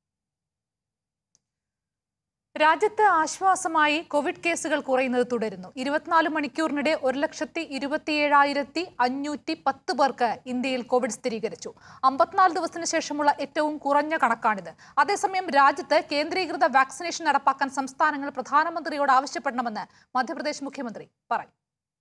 Speaker 1: രാജ്യത്ത് ആശ്വാസമായി കോവിഡ് കേസുകൾ കുറയുന്നത് തുടരുന്നു ഇരുപത്തിനാല് മണിക്കൂറിനിടെ ഒരു ലക്ഷത്തി ഇരുപത്തിയേഴായിരത്തി അഞ്ഞൂറ്റി പത്ത് പേർക്ക് ഇന്ത്യയിൽ കോവിഡ് സ്ഥിരീകരിച്ചു അമ്പത്തിനാല് ദിവസത്തിന് ശേഷമുള്ള ഏറ്റവും കുറഞ്ഞ കണക്കാണിത് അതേസമയം രാജ്യത്ത് കേന്ദ്രീകൃത വാക്സിനേഷൻ നടപ്പാക്കാൻ സംസ്ഥാനങ്ങൾ പ്രധാനമന്ത്രിയോട് ആവശ്യപ്പെടണമെന്ന് മധ്യപ്രദേശ് മുഖ്യമന്ത്രി പറഞ്ഞു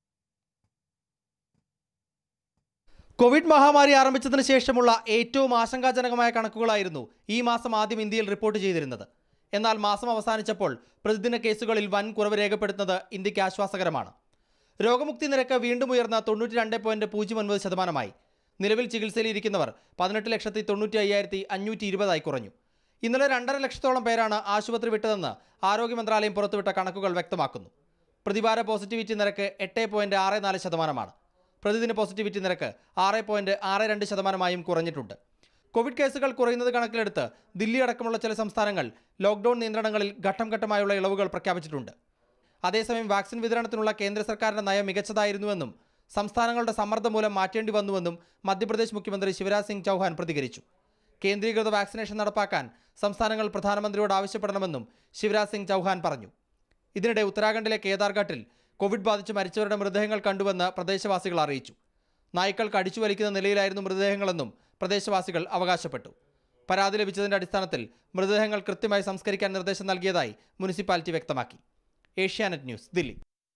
Speaker 5: കോവിഡ് മഹാമാരി ആരംഭിച്ചതിന് ശേഷമുള്ള ഏറ്റവും ആശങ്കാജനകമായ കണക്കുകളായിരുന്നു ഈ മാസം ആദ്യം ഇന്ത്യയിൽ റിപ്പോർട്ട് ചെയ്തിരുന്നത് എന്നാൽ മാസം അവസാനിച്ചപ്പോൾ പ്രതിദിന കേസുകളിൽ വൻ കുറവ് രേഖപ്പെടുത്തുന്നത് ഇന്ത്യക്ക് ആശ്വാസകരമാണ് രോഗമുക്തി നിരക്ക് വീണ്ടും ഉയർന്ന തൊണ്ണൂറ്റി രണ്ട് പോയിന്റ് പൂജ്യം ഒൻപത് ശതമാനമായി നിലവിൽ ചികിത്സയിലിരിക്കുന്നവർ പതിനെട്ട് ലക്ഷത്തി തൊണ്ണൂറ്റി അയ്യായിരത്തി അഞ്ഞൂറ്റി ഇരുപതായി കുറഞ്ഞു ഇന്നലെ രണ്ടര ലക്ഷത്തോളം പേരാണ് ആശുപത്രി വിട്ടതെന്ന് ആരോഗ്യ മന്ത്രാലയം പുറത്തുവിട്ട കണക്കുകൾ വ്യക്തമാക്കുന്നു പ്രതിവാര പോസിറ്റിവിറ്റി നിരക്ക് എട്ട് പോയിന്റ് ആറ് നാല് ശതമാനമാണ് പ്രതിദിന പോസിറ്റിവിറ്റി നിരക്ക് ആറ് പോയിന്റ് ആറ് രണ്ട് ശതമാനമായും കുറഞ്ഞിട്ടുണ്ട് കോവിഡ് കേസുകൾ കുറയുന്നത് കണക്കിലെടുത്ത് ദില്ലി അടക്കമുള്ള ചില സംസ്ഥാനങ്ങൾ ലോക്ക്ഡൌൺ നിയന്ത്രണങ്ങളിൽ ഘട്ടം ഘട്ടമായുള്ള ഇളവുകൾ പ്രഖ്യാപിച്ചിട്ടുണ്ട് അതേസമയം വാക്സിൻ വിതരണത്തിനുള്ള കേന്ദ്ര സർക്കാരിന്റെ നയം മികച്ചതായിരുന്നുവെന്നും സംസ്ഥാനങ്ങളുടെ സമ്മർദ്ദം മൂലം മാറ്റേണ്ടി വന്നുവെന്നും മധ്യപ്രദേശ് മുഖ്യമന്ത്രി ശിവരാജ് സിംഗ് ചൗഹാൻ പ്രതികരിച്ചു കേന്ദ്രീകൃത വാക്സിനേഷൻ നടപ്പാക്കാൻ സംസ്ഥാനങ്ങൾ പ്രധാനമന്ത്രിയോട് ആവശ്യപ്പെടണമെന്നും ശിവരാജ് സിംഗ് ചൗഹാൻ പറഞ്ഞു ഇതിനിടെ ഉത്തരാഖണ്ഡിലെ കേദാർഘട്ടിൽ കോവിഡ് ബാധിച്ച് മരിച്ചവരുടെ മൃതദേഹങ്ങൾ കണ്ടുവെന്ന് പ്രദേശവാസികൾ അറിയിച്ചു നായ്ക്കൾ കടിച്ചു വലിക്കുന്ന നിലയിലായിരുന്നു മൃതദേഹങ്ങളെന്നും പ്രദേശവാസികൾ അവകാശപ്പെട്ടു പരാതി ലഭിച്ചതിന്റെ അടിസ്ഥാനത്തിൽ മൃതദേഹങ്ങൾ കൃത്യമായി സംസ്കരിക്കാൻ നിർദ്ദേശം നൽകിയതായി മുനിസിപ്പാലിറ്റി വ്യക്തമാക്കി ഏഷ്യാനെറ്റ് ന്യൂസ് ദില്ലി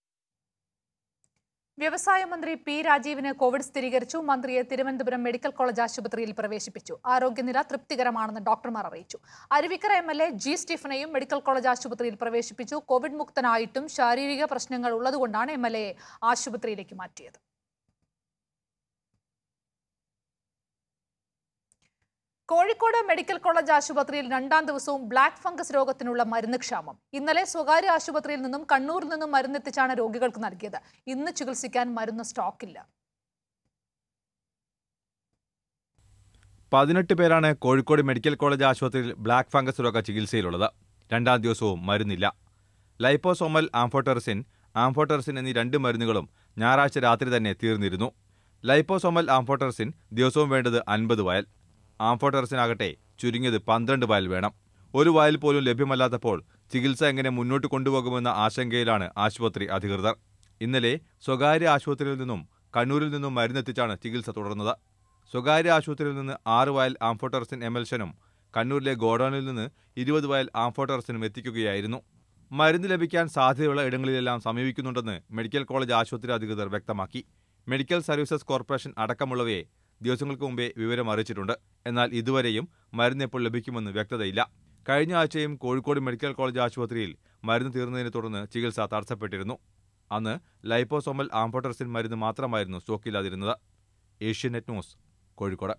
Speaker 1: വ്യവസായ മന്ത്രി പി രാജീവിന് കോവിഡ് സ്ഥിരീകരിച്ചു മന്ത്രിയെ തിരുവനന്തപുരം മെഡിക്കൽ കോളേജ് ആശുപത്രിയിൽ പ്രവേശിപ്പിച്ചു ആരോഗ്യനില തൃപ്തികരമാണെന്ന് ഡോക്ടർമാർ അറിയിച്ചു Aruvikkara M L A G സ്റ്റീഫനെയും മെഡിക്കൽ കോളേജ് ആശുപത്രിയിൽ പ്രവേശിപ്പിച്ചു കോവിഡ് മുക്തനായിട്ടും ശാരീരിക പ്രശ്നങ്ങൾ ഉള്ളതുകൊണ്ടാണ് എം എൽ എ ആശുപത്രിയിലേക്ക് മാറ്റിയത് കോഴിക്കോട് മെഡിക്കൽ കോളേജ് ആശുപത്രിയിൽ രണ്ടാം ദിവസവും ബ്ലാക്ക് ഫംഗസ് രോഗത്തിനുള്ള മരുന്ന് ക്ഷാമം ഇന്നലെ സ്വകാര്യ ആശുപത്രിയിൽ നിന്നും കണ്ണൂരിൽ നിന്നും മരുന്നെത്തിച്ചാണ് രോഗികൾക്ക് നൽകിയത് ഇന്ന് ചികിത്സിക്കാൻ മരുന്ന് സ്റ്റോക്കില്ല
Speaker 15: പതിനെട്ട് പേരാണ് കോഴിക്കോട് മെഡിക്കൽ കോളേജ് ആശുപത്രിയിൽ ബ്ലാക്ക് ഫംഗസ് രോഗ ചികിത്സയിലുള്ളത് രണ്ടാം ദിവസവും മരുന്നില്ല ലൈപ്പോസോമൽ ആംഫോട്ടർസിൻ ആംഫോട്ടർസിൻ എന്നീ രണ്ട് മരുന്നുകളും ഞായറാഴ്ച രാത്രി തന്നെ തീർന്നിരുന്നു ലൈപ്പോസോമൽ ആംഫോട്ടർസിൻ ദിവസവും വേണ്ടത് അൻപത് വയൽ ആംഫോട്ടർസിനാകട്ടെ ചുരുങ്ങിയത് പന്ത്രണ്ട് വയൽ വേണം ഒരു വയൽ പോലും ലഭ്യമല്ലാത്തപ്പോൾ ചികിത്സ എങ്ങനെ മുന്നോട്ട് കൊണ്ടുപോകുമെന്ന ആശങ്കയിലാണ് ആശുപത്രി അധികൃതർ ഇന്നലെ സ്വകാര്യ ആശുപത്രിയിൽ നിന്നും കണ്ണൂരിൽ നിന്നും മരുന്നെത്തിച്ചാണ് ചികിത്സ തുടർന്നത് സ്വകാര്യ ആശുപത്രിയിൽ നിന്ന് ആറ് വയൽ ആംഫോട്ടർസിൻ എമൽഷനും കണ്ണൂരിലെ ഗോഡൌണിൽ നിന്ന് ഇരുപത് വയൽ ആംഫോട്ടർസിനും എത്തിക്കുകയായിരുന്നു മരുന്ന് ലഭിക്കാൻ സാധ്യതയുള്ള ഇടങ്ങളിലെല്ലാം സമീപിക്കുന്നുണ്ടെന്ന് മെഡിക്കൽ കോളേജ് ആശുപത്രി അധികൃതർ വ്യക്തമാക്കി മെഡിക്കൽ സർവീസസ് കോർപ്പറേഷൻ അടക്കമുള്ളവയെ ദിവസങ്ങൾക്ക് മുമ്പേ വിവരം അറിയിച്ചിട്ടുണ്ട് എന്നാൽ ഇതുവരെയും മരുന്ന് എപ്പോൾ ലഭിക്കുമെന്ന് വ്യക്തതയില്ല കഴിഞ്ഞ ആഴ്ചയും കോഴിക്കോട് മെഡിക്കൽ കോളേജ് ആശുപത്രിയിൽ മരുന്ന് തീർന്നതിനെ തുടർന്ന് ചികിത്സ തടസ്സപ്പെട്ടിരുന്നു അന്ന് ലൈപ്പോസോമൽ ആംഫോട്ടർസിൻ മരുന്ന് മാത്രമായിരുന്നു സ്റ്റോക്കില്ലാതിരുന്നത് ഏഷ്യനെറ്റ് ന്യൂസ് കോഴിക്കോട്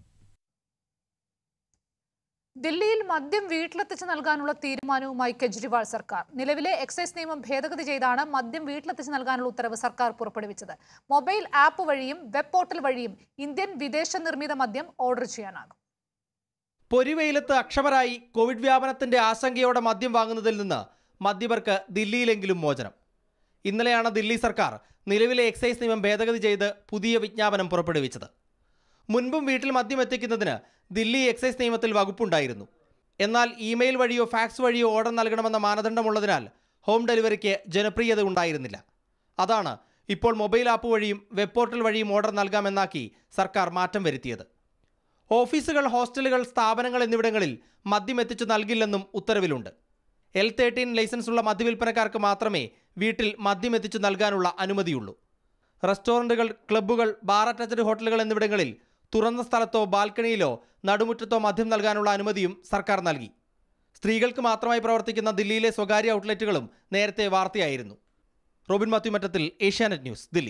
Speaker 1: ദില്ലിയിൽ മദ്യം വീട്ടിലെത്തിച്ച് നൽകാനുള്ള തീരുമാനവുമായി കെജ്രിവാൾ സർക്കാർ നിലവിലെ എക്സൈസ് നിയമം ഭേദഗതി ചെയ്താണ് മദ്യം വീട്ടിലെത്തിച്ച് നൽകാനുള്ള ഉത്തരവ് സർക്കാർ പുറപ്പെടുവിച്ചത് മൊബൈൽ ആപ്പ് വഴിയും വെബ് പോർട്ടൽ വഴിയും ഇന്ത്യൻ വിദേശ നിർമ്മിത മദ്യം ഓർഡർ ചെയ്യാനാകും
Speaker 5: പൊരിവെയിലത്ത് അക്ഷമരായി കോവിഡ് വ്യാപനത്തിന്റെ ആശങ്കയോടെ മദ്യം വാങ്ങുന്നതിൽ നിന്ന് മദ്യപർക്ക് ദില്ലിയിലെങ്കിലും മോചനം ഇന്നലെയാണ് ദില്ലി സർക്കാർ നിലവിലെ എക്സൈസ് നിയമം ഭേദഗതി ചെയ്ത് പുതിയ വിജ്ഞാപനം പുറപ്പെടുവിച്ചത് മുൻപും വീട്ടിൽ മദ്യം എത്തിക്കുന്നതിന് ദില്ലി എക്സൈസ് നിയമത്തിൽ വകുപ്പുണ്ടായിരുന്നു എന്നാൽ ഇമെയിൽ വഴിയോ ഫാക്സ് വഴിയോ ഓർഡർ നൽകണമെന്ന മാനദണ്ഡമുള്ളതിനാൽ ഹോം ഡെലിവറിക്ക് ജനപ്രിയത ഉണ്ടായിരുന്നില്ല അതാണ് ഇപ്പോൾ മൊബൈൽ ആപ്പ് വഴിയും വെബ് പോർട്ടൽ വഴിയും ഓർഡർ നൽകാമെന്നാക്കി സർക്കാർ മാറ്റം വരുത്തിയത് ഓഫീസുകൾ ഹോസ്റ്റലുകൾ സ്ഥാപനങ്ങൾ എന്നിവിടങ്ങളിൽ മദ്യം എത്തിച്ചു നൽകില്ലെന്നും ഉത്തരവിലുണ്ട് എൽ തേർട്ടീൻ ലൈസൻസ് ഉള്ള മദ്യവിൽപ്പനക്കാർക്ക് മാത്രമേ വീട്ടിൽ മദ്യം എത്തിച്ചു നൽകാനുള്ള അനുമതിയുള്ളൂ റെസ്റ്റോറൻറ്റുകൾ ക്ലബ്ബുകൾ ബാർ അറ്റാച്ച്ഡ് ഹോട്ടലുകൾ എന്നിവിടങ്ങളിൽ തുറന്ന സ്ഥലത്തോ ബാൽക്കണിയിലോ നടുമുറ്റത്തോ മദ്യം നൽകാനുള്ള അനുമതിയും സർക്കാർ നൽകി സ്ത്രീകൾക്ക് മാത്രമായി പ്രവർത്തിക്കുന്ന ദില്ലിയിലെ സ്വകാര്യ ഔട്ട്ലെറ്റുകളും നേരത്തെ വാർത്തയായിരുന്നു റോബിൻ മാത്യു മറ്റത്തിൽ ഏഷ്യാനെറ്റ് ന്യൂസ് ദില്ലി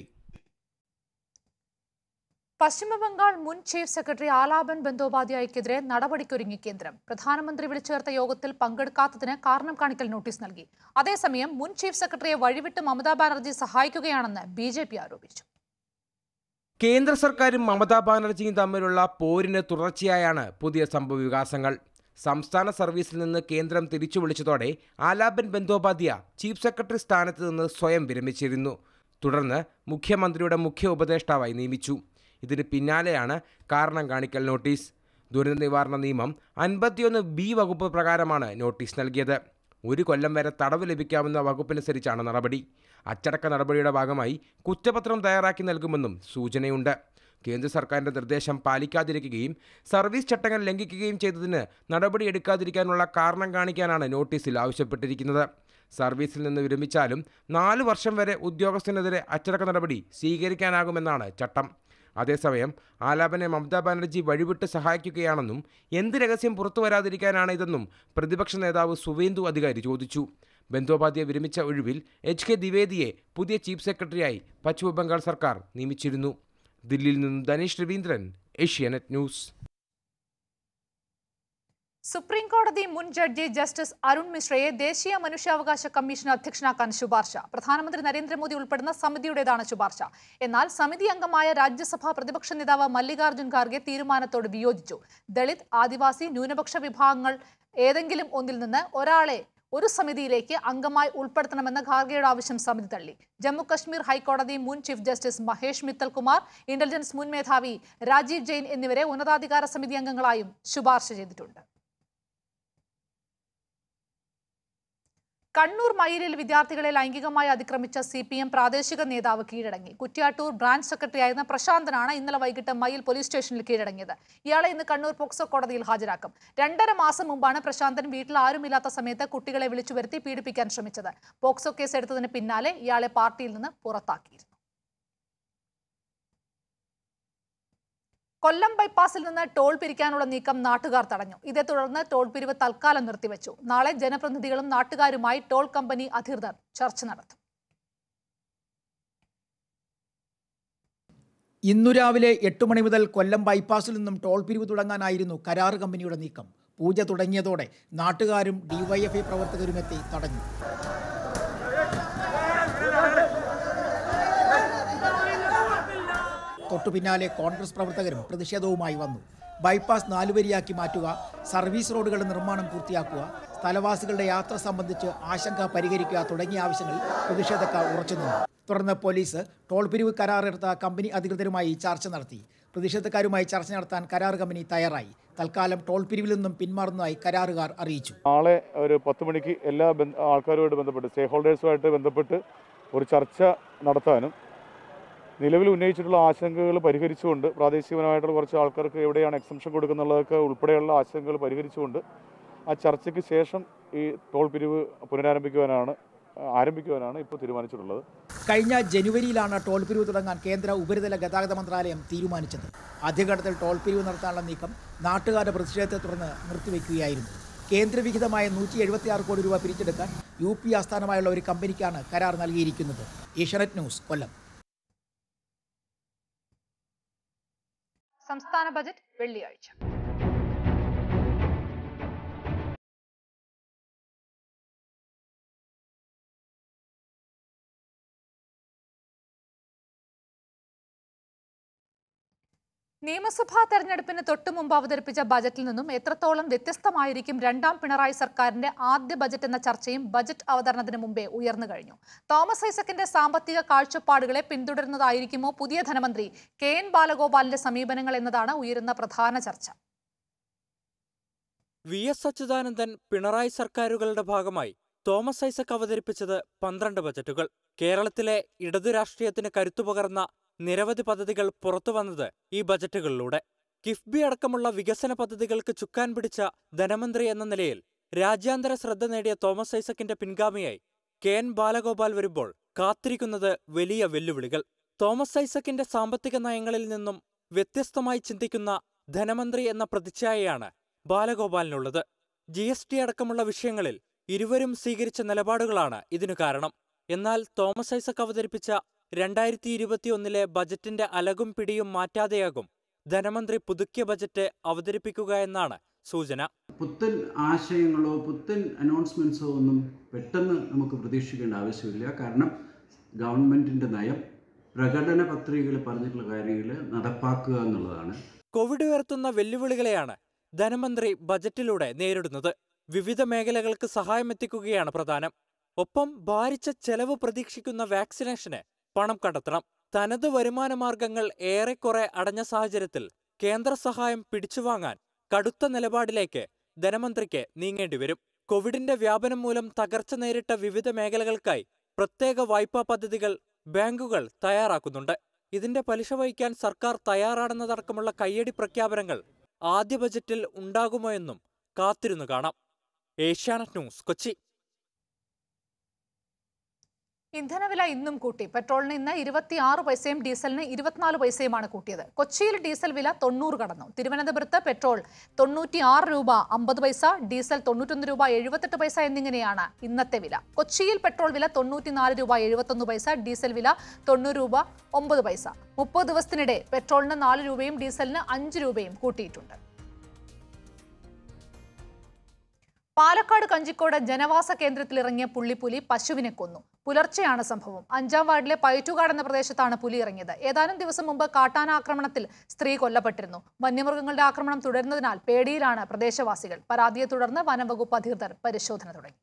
Speaker 1: പശ്ചിമബംഗാൾ മുൻ ചീഫ് സെക്രട്ടറി ആലാപൻ ബന്ദോപാധ്യായക്കെതിരെ നടപടിക്കൊരുങ്ങി കേന്ദ്രം പ്രധാനമന്ത്രി വിളിച്ചുചേർത്ത യോഗത്തിൽ പങ്കെടുക്കാത്തതിന് കാരണം കാണിക്കൽ നോട്ടീസ് നൽകി അതേസമയം മുൻ ചീഫ് സെക്രട്ടറിയെ വഴിവിട്ട് മമതാ ബാനർജി സഹായിക്കുകയാണെന്ന് ബി ആരോപിച്ചു
Speaker 16: കേന്ദ്ര സർക്കാരും മമതാ ബാനർജിയും തമ്മിലുള്ള പോരിന് തുടർച്ചയായാണ് പുതിയ സംഭവ വികാസങ്ങൾ സംസ്ഥാന സർവീസിൽ നിന്ന് കേന്ദ്രം തിരിച്ചു വിളിച്ചതോടെ ആലാപൻ ബന്ദോപാധ്യ ചീഫ് സെക്രട്ടറി സ്ഥാനത്ത് നിന്ന് സ്വയം വിരമിച്ചിരുന്നു തുടർന്ന് മുഖ്യമന്ത്രിയുടെ മുഖ്യ ഉപദേഷ്ടാവായി നിയമിച്ചു ഇതിന് പിന്നാലെയാണ് കാരണം കാണിക്കൽ നോട്ടീസ് ദുരന്ത നിവാരണ നിയമം അൻപത്തിയൊന്ന് ബി വകുപ്പ് പ്രകാരമാണ് നോട്ടീസ് നൽകിയത് ഒരു കൊല്ലം വരെ തടവ് ലഭിക്കാവുന്ന വകുപ്പനുസരിച്ചാണ് നടപടി അച്ചടക്ക നടപടിയുടെ ഭാഗമായി കുറ്റപത്രം തയ്യാറാക്കി നൽകുമെന്നും സൂചനയുണ്ട് കേന്ദ്ര സർക്കാരിന്റെ നിർദ്ദേശം പാലിക്കാതിരിക്കുകയും സർവീസ് ചട്ടങ്ങൾ ലംഘിക്കുകയും ചെയ്തതിന് നടപടിയെടുക്കാതിരിക്കാനുള്ള കാരണം കാണിക്കാനാണ് നോട്ടീസിൽ ആവശ്യപ്പെട്ടിരിക്കുന്നത് സർവീസിൽ നിന്ന് വിരമിച്ചാലും നാല് വർഷം വരെ ഉദ്യോഗസ്ഥനെതിരെ അച്ചടക്ക നടപടി സ്വീകരിക്കാനാകുമെന്നാണ് ചട്ടം അതേസമയം ആലാപനെ മമതാ ബാനർജി വഴിവിട്ട് സഹായിക്കുകയാണെന്നും എന്ത് രഹസ്യം പുറത്തു വരാതിരിക്കാനാണ് ഇതെന്നും പ്രതിപക്ഷ നേതാവ് സുവേന്ദു അധികാരി ചോദിച്ചു ബന്ദോപാധ്യായ വിരമിച്ച ഒഴിവിൽ എച്ച് കെ ദ്വിവേദിയെ പുതിയ ചീഫ് സെക്രട്ടറിയായി പശ്ചിമ ബംഗാൾ സർക്കാർ നിയമിച്ചിരുന്നു ദില്ലിയിൽ നിന്നും ധനീഷ് രവീന്ദ്രൻ ഏഷ്യാനെറ്റ് ന്യൂസ്
Speaker 1: സുപ്രീം കോടതി മുൻ ജഡ്ജി ജസ്റ്റിസ് അരുൺ മിശ്രയെ ദേശീയ മനുഷ്യാവകാശ കമ്മീഷൻ അധ്യക്ഷനാക്കാൻ ശുപാർശ പ്രധാനമന്ത്രി നരേന്ദ്രമോദി ഉൾപ്പെടുന്ന സമിതിയുടേതാണ് ശുപാർശ എന്നാൽ സമിതി അംഗമായ രാജ്യസഭാ പ്രതിപക്ഷ നേതാവ് മല്ലികാർജ്ജുൻ ഖാർഗെ തീരുമാനത്തോട് വിയോജിച്ചു ദളിത് ആദിവാസി ന്യൂനപക്ഷ വിഭാഗങ്ങൾ ഏതെങ്കിലും ഒന്നിൽ നിന്ന് ഒരാളെ ഒരു സമിതിയിലേക്ക് അംഗമായി ഉൾപ്പെടുത്തണമെന്ന ഖാർഗെയുടെ ആവശ്യം സമിതി തള്ളി ജമ്മു കശ്മീർ ഹൈക്കോടതി മുൻ chief justice Mahesh Mittal Kumar intelligence മുൻ മേധാവി രാജീവ് ജെയിൻ എന്നിവരെ ഉന്നതാധികാര സമിതി അംഗങ്ങളായും ശുപാർശ ചെയ്തിട്ടുണ്ട് കണ്ണൂർ മയിലിൽ വിദ്യാർത്ഥികളെ ലൈംഗികമായി അതിക്രമിച്ച സി പി എം പ്രാദേശിക നേതാവ് കീഴടങ്ങി കുറ്റ്യാട്ടൂർ ബ്രാഞ്ച് സെക്രട്ടറിയായിരുന്ന പ്രശാന്തനാണ് ഇന്നലെ വൈകിട്ട് മയിൽ പോലീസ് സ്റ്റേഷനിൽ കീഴടങ്ങിയത് ഇയാളെ ഇന്ന് കണ്ണൂർ പോക്സോ കോടതിയിൽ ഹാജരാക്കും രണ്ടര മാസം മുമ്പാണ് പ്രശാന്തൻ വീട്ടിൽ ആരുമില്ലാത്ത സമയത്ത് കുട്ടികളെ വിളിച്ചു വരുത്തി പീഡിപ്പിക്കാൻ ശ്രമിച്ചത് പോക്സോ കേസ് എടുത്തതിന് പിന്നാലെ ഇയാളെ പാർട്ടിയിൽ നിന്ന് പുറത്താക്കിയിരുന്നു കൊല്ലം ബൈപ്പാസിൽ നിന്ന് ടോൾ പിരിക്കാനുള്ള നീക്കം നാട്ടുകാർ തടഞ്ഞു ഇതേ തുടർന്ന് ടോൾ പിരിവ് തൽക്കാലം നിർത്തിവെച്ചു നാളെ ജനപ്രതിനിധികളും നാട്ടുകാരുമായി ടോൾ കമ്പനി അധികൃതർ ചർച്ച നടത്തും
Speaker 3: ഇന്നു രാവിലെ എട്ട് മണി മുതൽ കൊല്ലം ബൈപ്പാസിൽ നിന്നും ടോൾ പിരിവ് തുടങ്ങാനായിരുന്നു കരാർ കമ്പനിയുടെ നീക്കം പൂജ തുടങ്ങിയതോടെ നാട്ടുകാരും ഡിവൈഎഫ്ഐ പ്രവർത്തകരും എത്തി തടഞ്ഞു തൊട്ടു പിന്നാലെ കോൺഗ്രസ് പ്രവർത്തകരും പ്രതിഷേധവുമായി വന്നു ബൈപ്പാസ് നാലുവരിയാക്കി മാറ്റുക സർവീസ് റോഡുകളുടെ നിർമ്മാണം പൂർത്തിയാക്കുക സ്ഥലവാസികളുടെ യാത്ര സംബന്ധിച്ച് ആശങ്ക പരിഹരിക്കുക തുടങ്ങിയ ആവശ്യങ്ങളിൽ പ്രതിഷേധക്കാർ ഉറച്ചുനിന്നു തുടർന്ന് പോലീസ് ടോൾ പിരിവ് കരാറെടുത്ത കമ്പനി അധികൃതരുമായി ചർച്ച നടത്തി പ്രതിഷേധക്കാരുമായി ചർച്ച നടത്താൻ കരാർ കമ്പനി തയ്യാറായി തൽക്കാലം ടോൾ പിരിവിൽ നിന്നും പിന്മാറുന്നതായി കരാറുകാർ അറിയിച്ചു
Speaker 17: നാളെ ഒരു പത്ത് മണിക്ക് എല്ലാ ബന്ധ- ആൾക്കാരുമായിട്ട് ബന്ധപ്പെട്ട് സ്റ്റേക്ക് ഹോൾഡേഴ്സുമായിട്ട് ബന്ധപ്പെട്ട് ഒരു ചർച്ച നടത്താനും നിലവിൽ ഉന്നയിച്ചിട്ടുള്ള ആശങ്കകൾ പരിഹരിച്ചുകൊണ്ട് പ്രാദേശികപരമായിട്ടുള്ള കുറച്ച് ആൾക്കാർക്ക് എവിടെയാണ് എക്സംഷൻ കൊടുക്കുന്നുള്ളതൊക്കെ ഉൾപ്പെടെയുള്ള ആശങ്കകൾ പരിഹരിച്ചുകൊണ്ട് ആ ചർച്ചയ്ക്ക് ശേഷം ഈ ടോൾ പിരിവ് പുനരാരംഭിക്കുവാനാണ് ആരംഭിക്കുവാനാണ് ഇപ്പോൾ തീരുമാനിച്ചിട്ടുള്ളത്
Speaker 3: കഴിഞ്ഞ ജനുവരിയിലാണ് ടോൾ പിരിവ് തുടങ്ങാൻ കേന്ദ്ര ഉപരിതല ഗതാഗത മന്ത്രാലയം തീരുമാനിച്ചത് ആദ്യഘട്ടത്തിൽ ടോൾ പിരിവ് നടത്താനുള്ള നീക്കം നാട്ടുകാരുടെ പ്രതിഷേധത്തെ തുടർന്ന് നിർത്തിവെക്കുകയായിരുന്നു കേന്ദ്രവിഹിതമായ നൂറ്റി എഴുപത്തിയാറ് കോടി രൂപ പിരിച്ചെടുക്കാൻ യു പി ആസ്ഥാനമായുള്ള ഒരു കമ്പനിക്കാണ് കരാർ നൽകിയിരിക്കുന്നത് ഏഷ്യാനെറ്റ് ന്യൂസ് കൊല്ലം
Speaker 1: സംസ്ഥാന ബജറ്റ് വെള്ളിയാഴ്ച നിയമസഭാ തെരഞ്ഞെടുപ്പിന് തൊട്ടു മുമ്പ് അവതരിപ്പിച്ച ബജറ്റിൽ നിന്നും എത്രത്തോളം വ്യത്യസ്തമായിരിക്കും രണ്ടാം പിണറായി സർക്കാരിന്റെ ആദ്യ ബജറ്റ് എന്ന ചർച്ചയും ബജറ്റ് അവതരണത്തിന് മുമ്പേ ഉയർന്നു കഴിഞ്ഞു തോമസ് ഐസക്കിന്റെ സാമ്പത്തിക കാഴ്ചപ്പാടുകളെ പിന്തുടരുന്നതായിരിക്കുമോ പുതിയ ധനമന്ത്രി കെ എൻ ബാലഗോപാലിന്റെ സമീപനങ്ങൾ എന്നതാണ് ഉയരുന്ന പ്രധാന ചർച്ച
Speaker 13: വി എസ് അച്യുതാനന്ദൻ പിണറായി സർക്കാരുകളുടെ ഭാഗമായി തോമസ് ഐസക് അവതരിപ്പിച്ചത് പന്ത്രണ്ട് ബജറ്റുകൾ കേരളത്തിലെ ഇടതു രാഷ്ട്രീയത്തിന് കരുത്തുപകർന്ന നിരവധി പദ്ധതികൾ പുറത്തുവന്നത് ഈ ബജറ്റുകളിലൂടെ കിഫ്ബി അടക്കമുള്ള വികസന പദ്ധതികൾക്ക് ചുക്കാൻ പിടിച്ച ധനമന്ത്രി എന്ന നിലയിൽ രാജ്യാന്തര ശ്രദ്ധ നേടിയ തോമസ് ഐസക്കിന്റെ പിൻഗാമിയായി കെ എൻ ബാലഗോപാൽ വരുമ്പോൾ കാത്തിരിക്കുന്നത് വലിയ വെല്ലുവിളികൾ തോമസ് ഐസക്കിന്റെ സാമ്പത്തിക നയങ്ങളിൽ നിന്നും വ്യത്യസ്തമായി ചിന്തിക്കുന്ന ധനമന്ത്രി എന്ന പ്രതിച്ഛായയാണ് ബാലഗോപാലിനുള്ളത് ജി എസ് ടി അടക്കമുള്ള വിഷയങ്ങളിൽ ഇരുവരും സ്വീകരിച്ച നിലപാടുകളാണ് ഇതിനു കാരണം എന്നാൽ തോമസ് ഐസക് അവതരിപ്പിച്ച രണ്ടായിരത്തി ഇരുപത്തിയൊന്നിലെ ബജറ്റിന്റെ അലകും പിടിയും മാറ്റാതെയാകും ധനമന്ത്രി പുതുക്കിയ ബജറ്റ് അവതരിപ്പിക്കുക എന്നാണ് സൂചന
Speaker 18: പുത്തൻ ആശയങ്ങളോ പുത്തൻ അനൗൺസ്മെൻറ്റ്സോ ഒന്നും പെട്ടെന്ന് നമുക്ക് പ്രതീക്ഷിക്കേണ്ട ആവശ്യമില്ല കാരണം ഗവൺമെൻറ്റിൻ്റെ നയം പ്രകടന പത്രികയിൽ പറഞ്ഞിട്ടുള്ള കാര്യങ്ങൾ നടപ്പാക്കുക എന്നുള്ളതാണ്
Speaker 13: കോവിഡ് ഉയർത്തുന്ന വെല്ലുവിളികളെയാണ് ധനമന്ത്രി ബജറ്റിലൂടെ നേരിടുന്നത് വിവിധ മേഖലകൾക്ക് സഹായമെത്തിക്കുകയാണ് പ്രധാനം ഒപ്പം ഭാരിച്ച ചെലവ് പ്രതീക്ഷിക്കുന്ന വാക്സിനേഷന് പണം കണ്ടെത്തണം തനത് വരുമാന മാർഗങ്ങൾ ഏറെക്കുറെ അടഞ്ഞ സാഹചര്യത്തിൽ കേന്ദ്ര സഹായം പിടിച്ചുവാങ്ങാൻ കടുത്ത നിലപാടിലേക്ക് ധനമന്ത്രിക്ക് നീങ്ങേണ്ടി വരും കോവിഡിന്റെ വ്യാപനം മൂലം തകർച്ച നേരിട്ട വിവിധ മേഖലകൾക്കായി പ്രത്യേക വായ്പാ പദ്ധതികൾ ബാങ്കുകൾ തയ്യാറാക്കുന്നുണ്ട് ഇതിന്റെ പലിശ വഹിക്കാൻ സർക്കാർ തയ്യാറാണെന്നതടക്കമുള്ള കയ്യടി പ്രഖ്യാപനങ്ങൾ ആദ്യ ബജറ്റിൽ ഉണ്ടാകുമോ എന്നും കാത്തിരുന്നു കാണാം ഏഷ്യാനെറ്റ് ന്യൂസ് കൊച്ചി
Speaker 1: ഇന്ധനവില ഇന്നും കൂട്ടി പെട്രോളിന് ഇന്ന് ഇരുപത്തിയാറ് പൈസയും ഡീസലിന് ഇരുപത്തിനാല് പൈസയുമാണ് കൂട്ടിയത് കൊച്ചിയിൽ ഡീസൽ വില തൊണ്ണൂറ് കടന്നു തിരുവനന്തപുരത്ത് പെട്രോൾ തൊണ്ണൂറ്റിയാറ് രൂപ അമ്പത് പൈസ ഡീസൽ തൊണ്ണൂറ്റൊന്ന് രൂപ എഴുപത്തെട്ട് പൈസ എന്നിങ്ങനെയാണ് ഇന്നത്തെ വില കൊച്ചിയിൽ പെട്രോൾ വില തൊണ്ണൂറ്റിനാല് രൂപ എഴുപത്തൊന്ന് പൈസ ഡീസൽ വില തൊണ്ണൂറ് രൂപ ഒമ്പത് പൈസ മുപ്പത് ദിവസത്തിനിടെ പെട്രോളിന് നാല് രൂപയും ഡീസലിന് അഞ്ച് രൂപയും കൂട്ടിയിട്ടുണ്ട് പാലക്കാട് കഞ്ചിക്കോട് ജനവാസ കേന്ദ്രത്തിൽ ഇറങ്ങിയ പുള്ളിപ്പുലി പശുവിനെ കൊന്നു പുലർച്ചെയാണ് സംഭവം അഞ്ചാം വാർഡിലെ പയറ്റുകാട് എന്ന പ്രദേശത്താണ് പുലി ഇറങ്ങിയത് ഏതാനും ദിവസം മുമ്പ് കാട്ടാന ആക്രമണത്തിൽ സ്ത്രീ കൊല്ലപ്പെട്ടിരുന്നു വന്യമൃഗങ്ങളുടെ ആക്രമണം തുടരുന്നതിനാൽ പേടിയിലാണ് പ്രദേശവാസികൾ പരാതിയെ തുടർന്ന് വനംവകുപ്പ് അധികൃതർ പരിശോധന തുടങ്ങി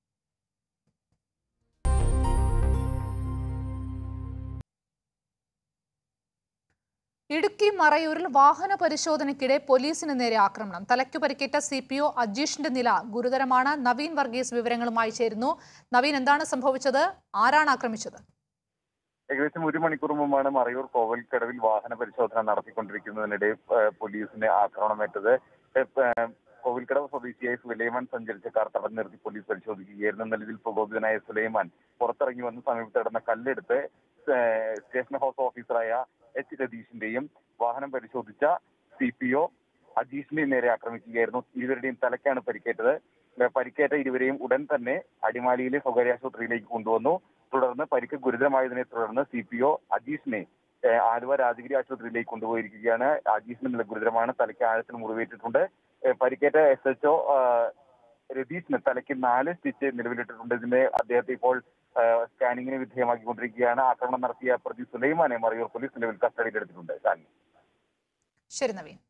Speaker 1: ഇടുക്കി മറയൂരിൽ വാഹന പരിശോധനയ്ക്കിടെ പോലീസിന് നേരെ ആക്രമണം തലയ്ക്കു പരിക്കേറ്റ സി പി ഒ അജീഷിന്റെ നില ഗുരുതരമാണ് നവീൻ വർഗീസ് വിവരങ്ങളുമായി ചേരുന്നു നവീൻ എന്താണ് സംഭവിച്ചത് ആരാണ് ആക്രമിച്ചത്
Speaker 6: ഏകദേശം ഒരു മണിക്കൂർ മുമ്പാണ് മറയൂർ കോവൽക്കടവിൽ വാഹന പരിശോധന നടത്തിക്കൊണ്ടിരിക്കുന്നതിനിടെ ഏഹ്, പോലീസിന് ആക്രമണമേറ്റത് ഏഹ്, ഏഹ്, കോവിൽക്കടവ് സ്വദേശിയായ സുലൈമാൻ സഞ്ചരിച്ച കാർ തടഞ്ഞു നിർത്തി പോലീസ് പരിശോധിക്കുകയായിരുന്നു നിലവിൽ പ്രകോപിതനായ സുലൈമാൻ പുറത്തിറങ്ങി വന്ന് സമീപത്ത് കിടന്ന കല്ലെടുത്ത് ഏഹ്, സ്റ്റേഷൻ ഹൗസ് ഓഫീസറായ എച്ച് രതീഷിന്റെയും വാഹനം പരിശോധിച്ച സി പി ഒ അജീഷിന്റെയും നേരെ ആക്രമിക്കുകയായിരുന്നു ഇരുവരുടെയും തലയ്ക്കാണ് പരിക്കേറ്റത് ഏഹ്, പരിക്കേറ്റ ഇരുവരെയും ഉടൻ തന്നെ അടിമാലിയിലെ സ്വകാര്യ ആശുപത്രിയിലേക്ക് കൊണ്ടുവന്നു തുടർന്ന് പരിക്ക് ഗുരുതരമായതിനെ തുടർന്ന് സി പി ഒ അജീഷിനെ ഏഹ്, ആലുവ രാജഗിരി ആശുപത്രിയിലേക്ക് കൊണ്ടുപോയിരിക്കുകയാണ് അജീഷിന്റെ നില ഗുരുതരമാണ് തലയ്ക്ക് ആഴത്തിന് മുറിവേറ്റിട്ടുണ്ട് ഏഹ്, പരിക്കേറ്റ എസ് എച്ച് ഒ രതീഷിന് തലയ്ക്ക് നാല് സ്റ്റിച്ച് നിലവിലിട്ടിട്ടുണ്ട് ഇതിനെ അദ്ദേഹത്തെ ഇപ്പോൾ ഏഹ്, സ്കാനിങ്ങിന് വിധേയമാക്കിക്കൊണ്ടിരിക്കുകയാണ് ആക്രമണം നടത്തിയ പ്രതി സുലൈമാനെ മറയൂർ പോലീസ് നിലവിൽ കസ്റ്റഡിയിലെടുത്തിട്ടുണ്ട് ഷാനി
Speaker 1: ശരി നവീൻ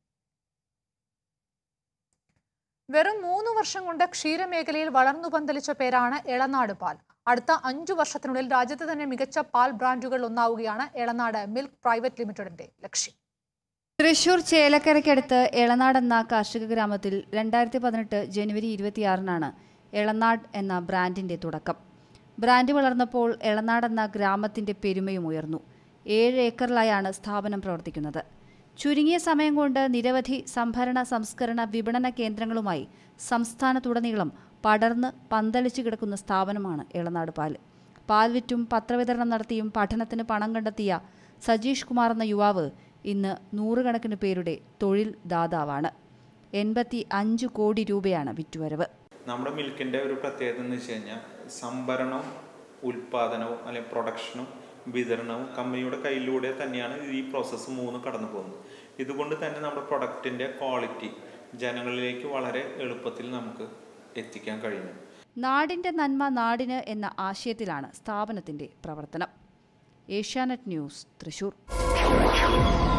Speaker 1: വെറും മൂന്ന് വർഷം കൊണ്ട് ക്ഷീരമേഖലയിൽ വളർന്നു പന്തലിച്ച പേരാണ് എളനാട് പാൽ അടുത്ത അഞ്ചു വർഷത്തിനുള്ളിൽ രാജ്യത്തെ തന്നെ മികച്ച പാൽ ബ്രാൻഡുകൾ ഒന്നാവുകയാണ് എളനാട് മിൽക്ക് പ്രൈവറ്റ് ലിമിറ്റഡിന്റെ ലക്ഷ്യം
Speaker 9: തൃശൂർ ചേലക്കരയ്ക്കടുത്ത് എളനാട് എന്ന കാർഷിക ഗ്രാമത്തിൽ രണ്ടായിരത്തി പതിനെട്ട് ജനുവരി ഇരുപത്തിയാറിനാണ് എളനാട് എന്ന ബ്രാൻഡിന്റെ തുടക്കം ബ്രാൻഡ് വളർന്നപ്പോൾ എളനാട് എന്ന ഗ്രാമത്തിന്റെ പെരുമയും ഉയർന്നു ഏഴ് ഏക്കറിലായാണ് സ്ഥാപനം പ്രവർത്തിക്കുന്നത് ചുരുങ്ങിയ സമയം കൊണ്ട് നിരവധി സംഭരണ സംസ്കരണ വിപണന കേന്ദ്രങ്ങളുമായി സംസ്ഥാനത്തുടനീളം പടർന്ന് പന്തലിച്ചു കിടക്കുന്ന സ്ഥാപനമാണ് എളനാട് പാൽ പാൽ വിറ്റും പത്രവിതരണം നടത്തിയും പഠനത്തിന് പണം കണ്ടെത്തിയ സജീഷ് കുമാർ എന്ന യുവാവ് ഇന്ന് നൂറുകണക്കിന് പേരുടെ തൊഴിൽ ദാതാവാണ് എൺപത്തി അഞ്ച് കോടി രൂപയാണ് വിറ്റുവരവ്
Speaker 19: നമ്മുടെ മിൽക്കിൻ്റെ ഒരു പ്രത്യേകത എന്ന് വെച്ച് കഴിഞ്ഞാൽ സംഭരണവും ഉൽപാദനവും അല്ലെങ്കിൽ പ്രൊഡക്ഷനും വിതരണവും കമ്പനിയുടെ കയ്യിലൂടെ തന്നെയാണ് ഈ പ്രോസസ്സ് മൂന്ന് കടന്നു പോകുന്നത് ഇതുകൊണ്ട് തന്നെ നമ്മുടെ പ്രൊഡക്റ്റിൻ്റെ ക്വാളിറ്റി ജനങ്ങളിലേക്ക് വളരെ എളുപ്പത്തിൽ നമുക്ക് എത്തിക്കാൻ കഴിയുന്നു
Speaker 9: നാടിന്റെ നന്മ നാടിന് എന്ന ആശയത്തിലാണ് സ്ഥാപനത്തിന്റെ പ്രവർത്തനം ഏഷ്യാനെറ്റ് ന്യൂസ് തൃശൂർ